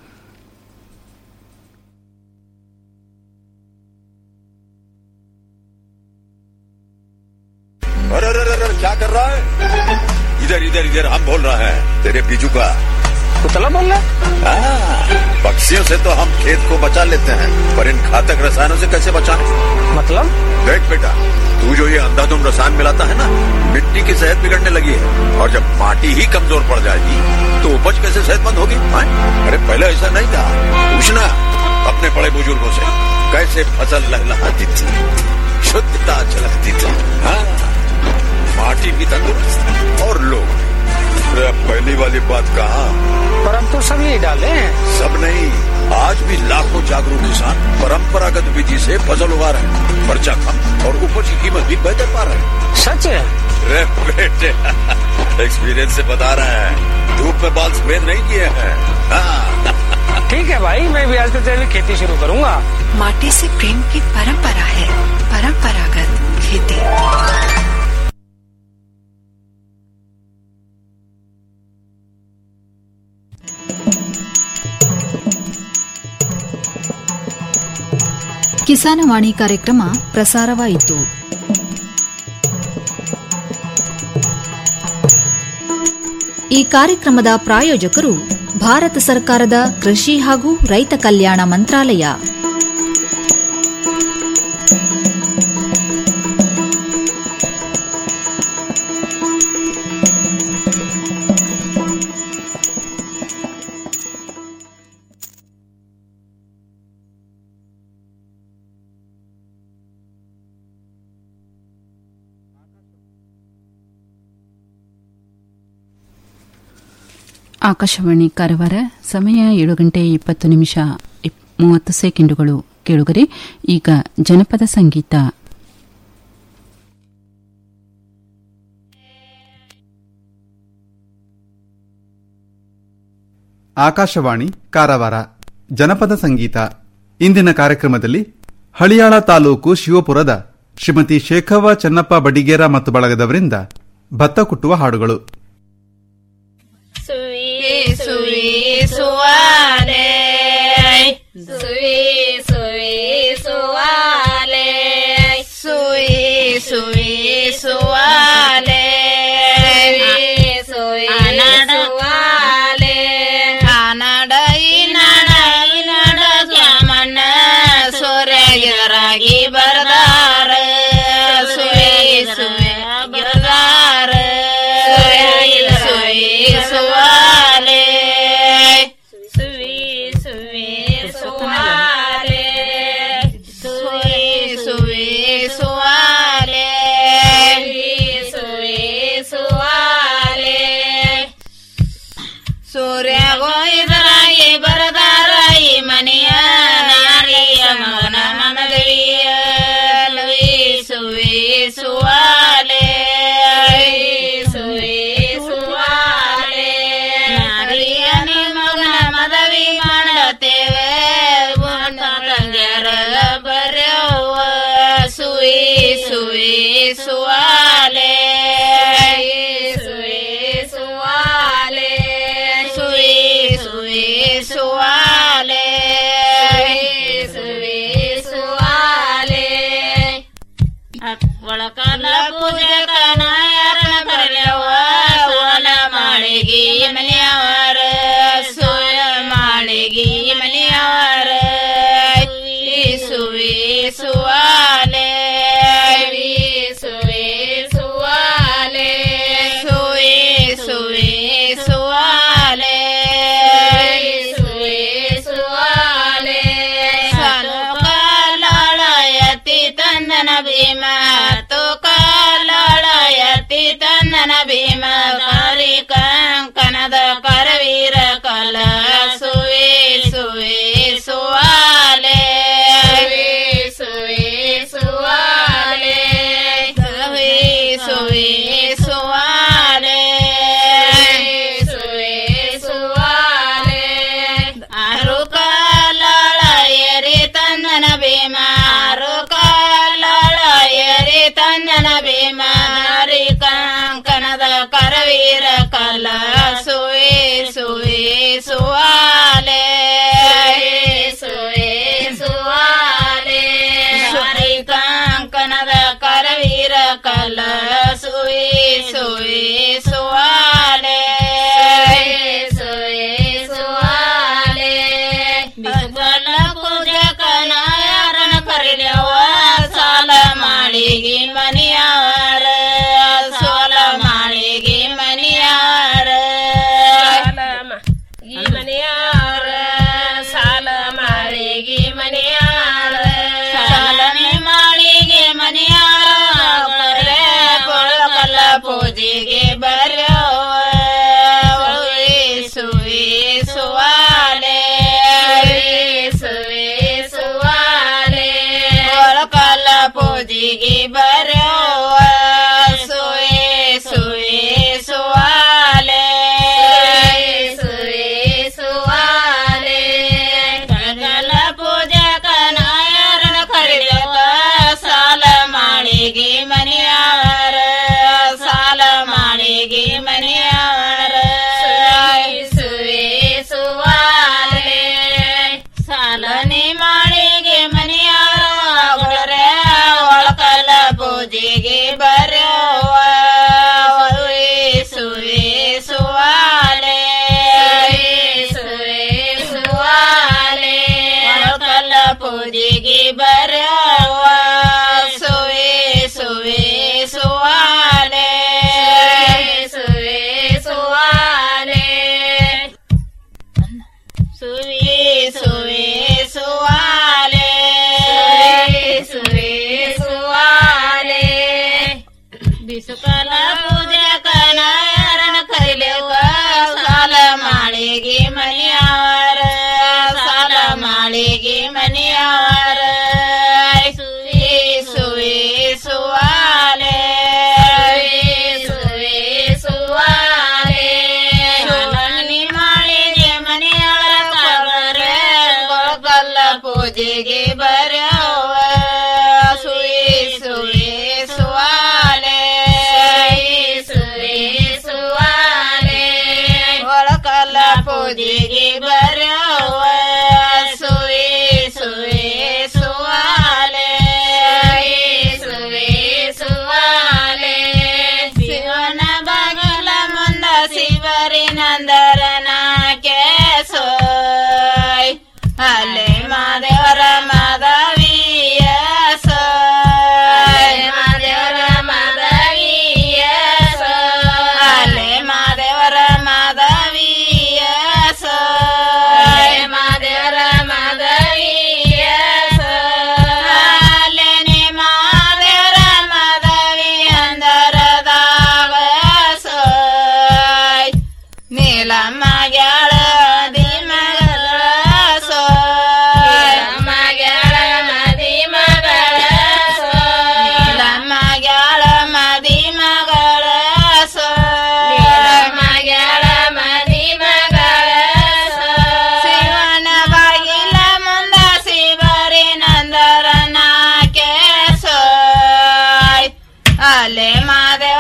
S4: अरे अरे अरे अरे, क्या कर रहा है इधर इधर इधर हम बोल रहे हैं तेरे बीजू का
S9: कुतला बोल रहा
S4: हाँ, पक्षियों से तो हम खेत को बचा लेते हैं पर इन घातक रसायनों से कैसे बचाएं?
S9: मतलब
S4: देख बेटा तू जो ये अंधाधुंध रसायन मिलाता है ना मिट्टी की सेहत बिगड़ने लगी है और जब माटी ही कमजोर पड़ जाएगी तो उपज कैसे सेहतमंद होगी हाँ? अरे पहले ऐसा नहीं था पूछना अपने बड़े बुजुर्गों से कैसे फसल लहलहाती थी शुद्धता झलकती थी हाँ माटी भी तंदुरुस्त और लोग भी। अरे अब पहली वाली बात कहा
S9: पर हम तो सब यही डाले हैं
S4: सब नहीं आज भी लाखों जागरूक किसान परंपरागत विधि से फसल उगा रहे हैं खर्चा कम और उपज की कीमत भी बेहतर पा रहे हैं
S9: सच है
S4: अरे बेटे एक्सपीरियंस से बता रहे हैं धूप में बाल सफेद नहीं किए हैं हाँ,
S9: ठीक है भाई मैं भी आज से तेरी खेती शुरू करूंगा
S10: माटी से प्रेम की परंपरा है परंपरागत खेती
S2: ಕಿಸಾನವಾಣಿ ಕಾರ್ಯಕ್ರಮ ಪ್ರಸಾರವಾಯಿತು ಈ ಕಾರ್ಯಕ್ರಮದ ಪ್ರಾಯೋಜಕರು ಭಾರತ ಸರ್ಕಾರದ ಕೃಷಿ ಹಾಗೂ ರೈತ ಕಲ್ಯಾಣ ಮಂತ್ರಾಲಯ
S1: ಆಕಾಶವಾಣಿ ಕಾರವಾರ ಸಮಯ ಏಳು ಗಂಟೆ ಇಪ್ಪತ್ತು ನಿಮಿಷ ಇಪ್- ಮೂವತ್ತು ಸೆಕೆಂಡುಗಳು ಕೇಳುಗರೆ ಈಗ ಜನಪದ ಸಂಗೀತ
S11: ಆಕಾಶವಾಣಿ ಕಾರವಾರ ಜನಪದ ಸಂಗೀತ ಇಂದಿನ ಕಾರ್ಯಕ್ರಮದಲ್ಲಿ ಹಳಿಯಾಳ ತಾಲೂಕು ಶಿವಪುರದ ಶ್ರೀಮತಿ ಶೇಖವ್ವ ಚೆನ್ನಪ್ಪ ಬಡಿಗೇರ ಮತ್ತು ಬಳಗದವರಿಂದ ಭತ್ತ ಕುಟ್ಟುವ ಹಾಡುಗಳು
S12: ಸುವಿ ಸುವಿ ಸುವಾಲೆ ಸುವಿ ಸುವಿ ಸುವಾಲೆ ಸುವಿ ಸುವಿ ಸುವಾಲೆ ಸುವಿ ಸುವಾಲೆ ಕನ್ನಡ ಈ ನಡ ಈ ನಡ ಕ್ಯಾಮಣ್ಣ ಸೂರ್ಯಗಿರಾಗಿ ಬರ್ದಾರ ಸುವಿ ಸುವಿ ಬರ್ದಾರ ಸುವಿ ಸುವಾಲೆ ಸುವಿ ಸುವಿ ಸುವಾಲೆ ಸುವಿ ಸುವಿ ಸುವಾಲೆ ಸುವಿ ಸುವಾಲೆ ಸೂರ್ಯ ಗೋಯಿದರಾಗಿ ಬರದಾರಾಯಿ ಮನೆಯ ನಾರಿಯ ಮಗನ ಮನದವಿಯ ಸುವಿ ಸುವಾಲೆ ಸುವಿ ಸುವಾಲೆ ನಾರಿಯ ಮಗನ ಮದವಿ ಮಾಡತೇವೆ ತಂಗ್ಯಾರ ಬರ್ಯವ್ವ ಸುವಿ ಸುವಿ ಸುವಾಲೆ ಸುವಿ ಸುವಾಲೆ ಸುವಿ ಸುವಿ ಸುವಾಲೆ ಸುವಿ ಸುವಾಲೆ ಒಳಕಲ್ಲ ಪೂಜೆ ಕನಾಯರನ ಕರೆಯವ ಸೋಲ ಮಾಳಿಗಿ ಮನೆಯವರ ಸೋಲ ಮಾಳಿಗಿ ಮನೆಯವರ ಸುವಿ ಸುವಾಲೆ ಸುವಿ ಸುವಾಲೆ ಸುವಿ ಸುವಿ ಸುವಾಲೆ ಸುವಿ ಸುವಾಲೆ ಸಾಲು ಕಾಲಾಳಯತಿ ತಂದನ ಭೀಮ ತು ಕಾಲಾಳಯತಿ ತಂದನ ಭೀಮ ಕಾರಿ ಕಂಕನದ ಕರವೀರ ಕಲ ಸುವಿ ಸುವಿ ಸುವಾಲೆ ಸುವಿ ಸುವಾಲೆ ಸುವಿ ಸುವಿ ಸುವಾಲೆ ಸುವಿ ಸುವಾಲೆ ಆರು ಕಾಲಾಳ ಎರಿ ತಂದನ ಭೀಮ ಆರು ಕಾಲಾಳ ಎರಿ ತಂದನ ಭೀಮ ಹರಿ ಕಂಕನದ ಕರವೀರ ಕಲ ಸುವಿ ಸುವಿ ಸುವಾಲೆ ಸುವಿ ಸುವಾಲೆ ಹರಿ ಕಂಕನದ ಕರವೀರ ಕಲ ಸುವಿ ಸುವಿ ಸುವಾಲೆ ಸುವಿ ಸುವಾಲೆ ಬಿಸಲ ಕುಜಕನ ಯಾರನ ಕರಿಲವ ಸಾಲ ಮಾಳಿಗೆ ಮನಿಯವರ ಸೋಲ ಮಾಳಿಗೆ ಮನಿಯವರ ಈ ಮನೆಯಾರ ಸಾಲ ಮಾಳಿಗೆ ಮನೆಯಾರ ಸಾಲನೆ ಮಾಳಿಗೆ ಮನೆಯಾರ ಕೊಳಕಲ್ಲ ಪೂಜೆಗೆ ಬರ್ಯವ ಸುವಿ ಸುವಾಲೆ ಸುವಿ ಸುವಾಲೆ ಕೊಳಕಲ್ಲ ಪೂಜೆಗೆ ಬರ್ಯವ ಸುವಿ ಸುವಿ ಸುವಾಲೆ ಸುವಿ ಸುವಾಲೆ ಕಳಕಲ ಪೂಜೆ ಕನಾಯರನ ಕರಿಯಕ ಸಾಲ ಮಾಳಿಗೆ ಮನೆಯವರ ಸಾಲ ಮಾಳಿಗೆ ಮನೆಯವರ ಸುವಿ ಸುವಾಲೆ ಸಾಲನೆ ಮಾಳಿಗೆ ಮನೆಯವರ ಒಳರೆ ಒಳಕಲ ಪೂಜೆಗೆ ಬರ್ಯವ ಸುವಿ ಸುವಾಲೆ ಸುವಿ ಸುವಾಲೆ ಒಳಕಲ ಪೂಜೆಗೆ ಬರ್ಯವ ಸುವಿ ಸುವಿ ಸುವಾಲೆ ಸುವಿ ಸುವಾಲೆ ಸುವಿ ಸುವಿ ಸುವಾಲೆ ಸುವಿ ಸುವಾಲೆ ಬಿಸುಕಲ ಪೂಜೆ ಕನಾಯರನ ಕರಿಲೆವ ಸಾಲ ಮಾಳಿಗೆ ಮನೆಯವರ ಸಾಲ ಮಾಳಿಗೆ ಮನೆಯವರ ಸುವಿ ಸುವಿ ಸುವಾಲೆ ಸುವಿ ಸುವಾಲೆ ಸುವರ್ಣಿ ಮಾಳಿಗೆ ಮನೆಯವರ ಕವರೆ ಗೋಕಲ್ಲ ಪೂಜೆಗೆ ಬರವ ಸುಯಿ ಸುಯಿ ಸುವಾಲೆ ಸುಯಿ ಸುವಾಲೆ ಒಳಕಲ್ಲ ಪೂಜೆಗೆ ಬರವ ಸುಯಿ ಸುಯಿ ಸುವಾಲೆ ಸುಯಿ ಸುವಾಲೆ ಶಿವನ ಬಗಲ ಮುಂದ ಶಿವರಿನಂದರನ ಕೇಸೋಯ್ ಅಲೆ ಮಾದೇವರ ಮಾಧವಿಯ ಸೋಯ್ ಮಾದೇವರ ಮಾಧವಿಯ ಅಲೆ ಮಾದೇವರ ಮಾಧವಿಯ ಸೋಯ್ ಮಾದೇವರ ಮಾಧವಿಯ ಅಲೆನೆ ಮಾದೇವರ ಮಾಧವಿ ಅಂದರದಾಗ ಸೋಯ್ ನೀಲಮ್ಮ ಗ್ಯಾಳ ಮಗಳ ಸೋಯ್ ಮಗಳ ಮದಿ ಮಗಳ ನೀಲಮ್ಮ ಗ್ಯಾಳ ಮದಿ ಮಗಳ ಸೋಯ್ ಮಗಳ ಮದಿ ಮಗಳ ಶಿವನ ಬಾಗಿಲ ಮುಂದ ಶಿವರಿ ನಂದರನ ಕೇಸೋಯ್ ಅಲೆ ಮಾದೇ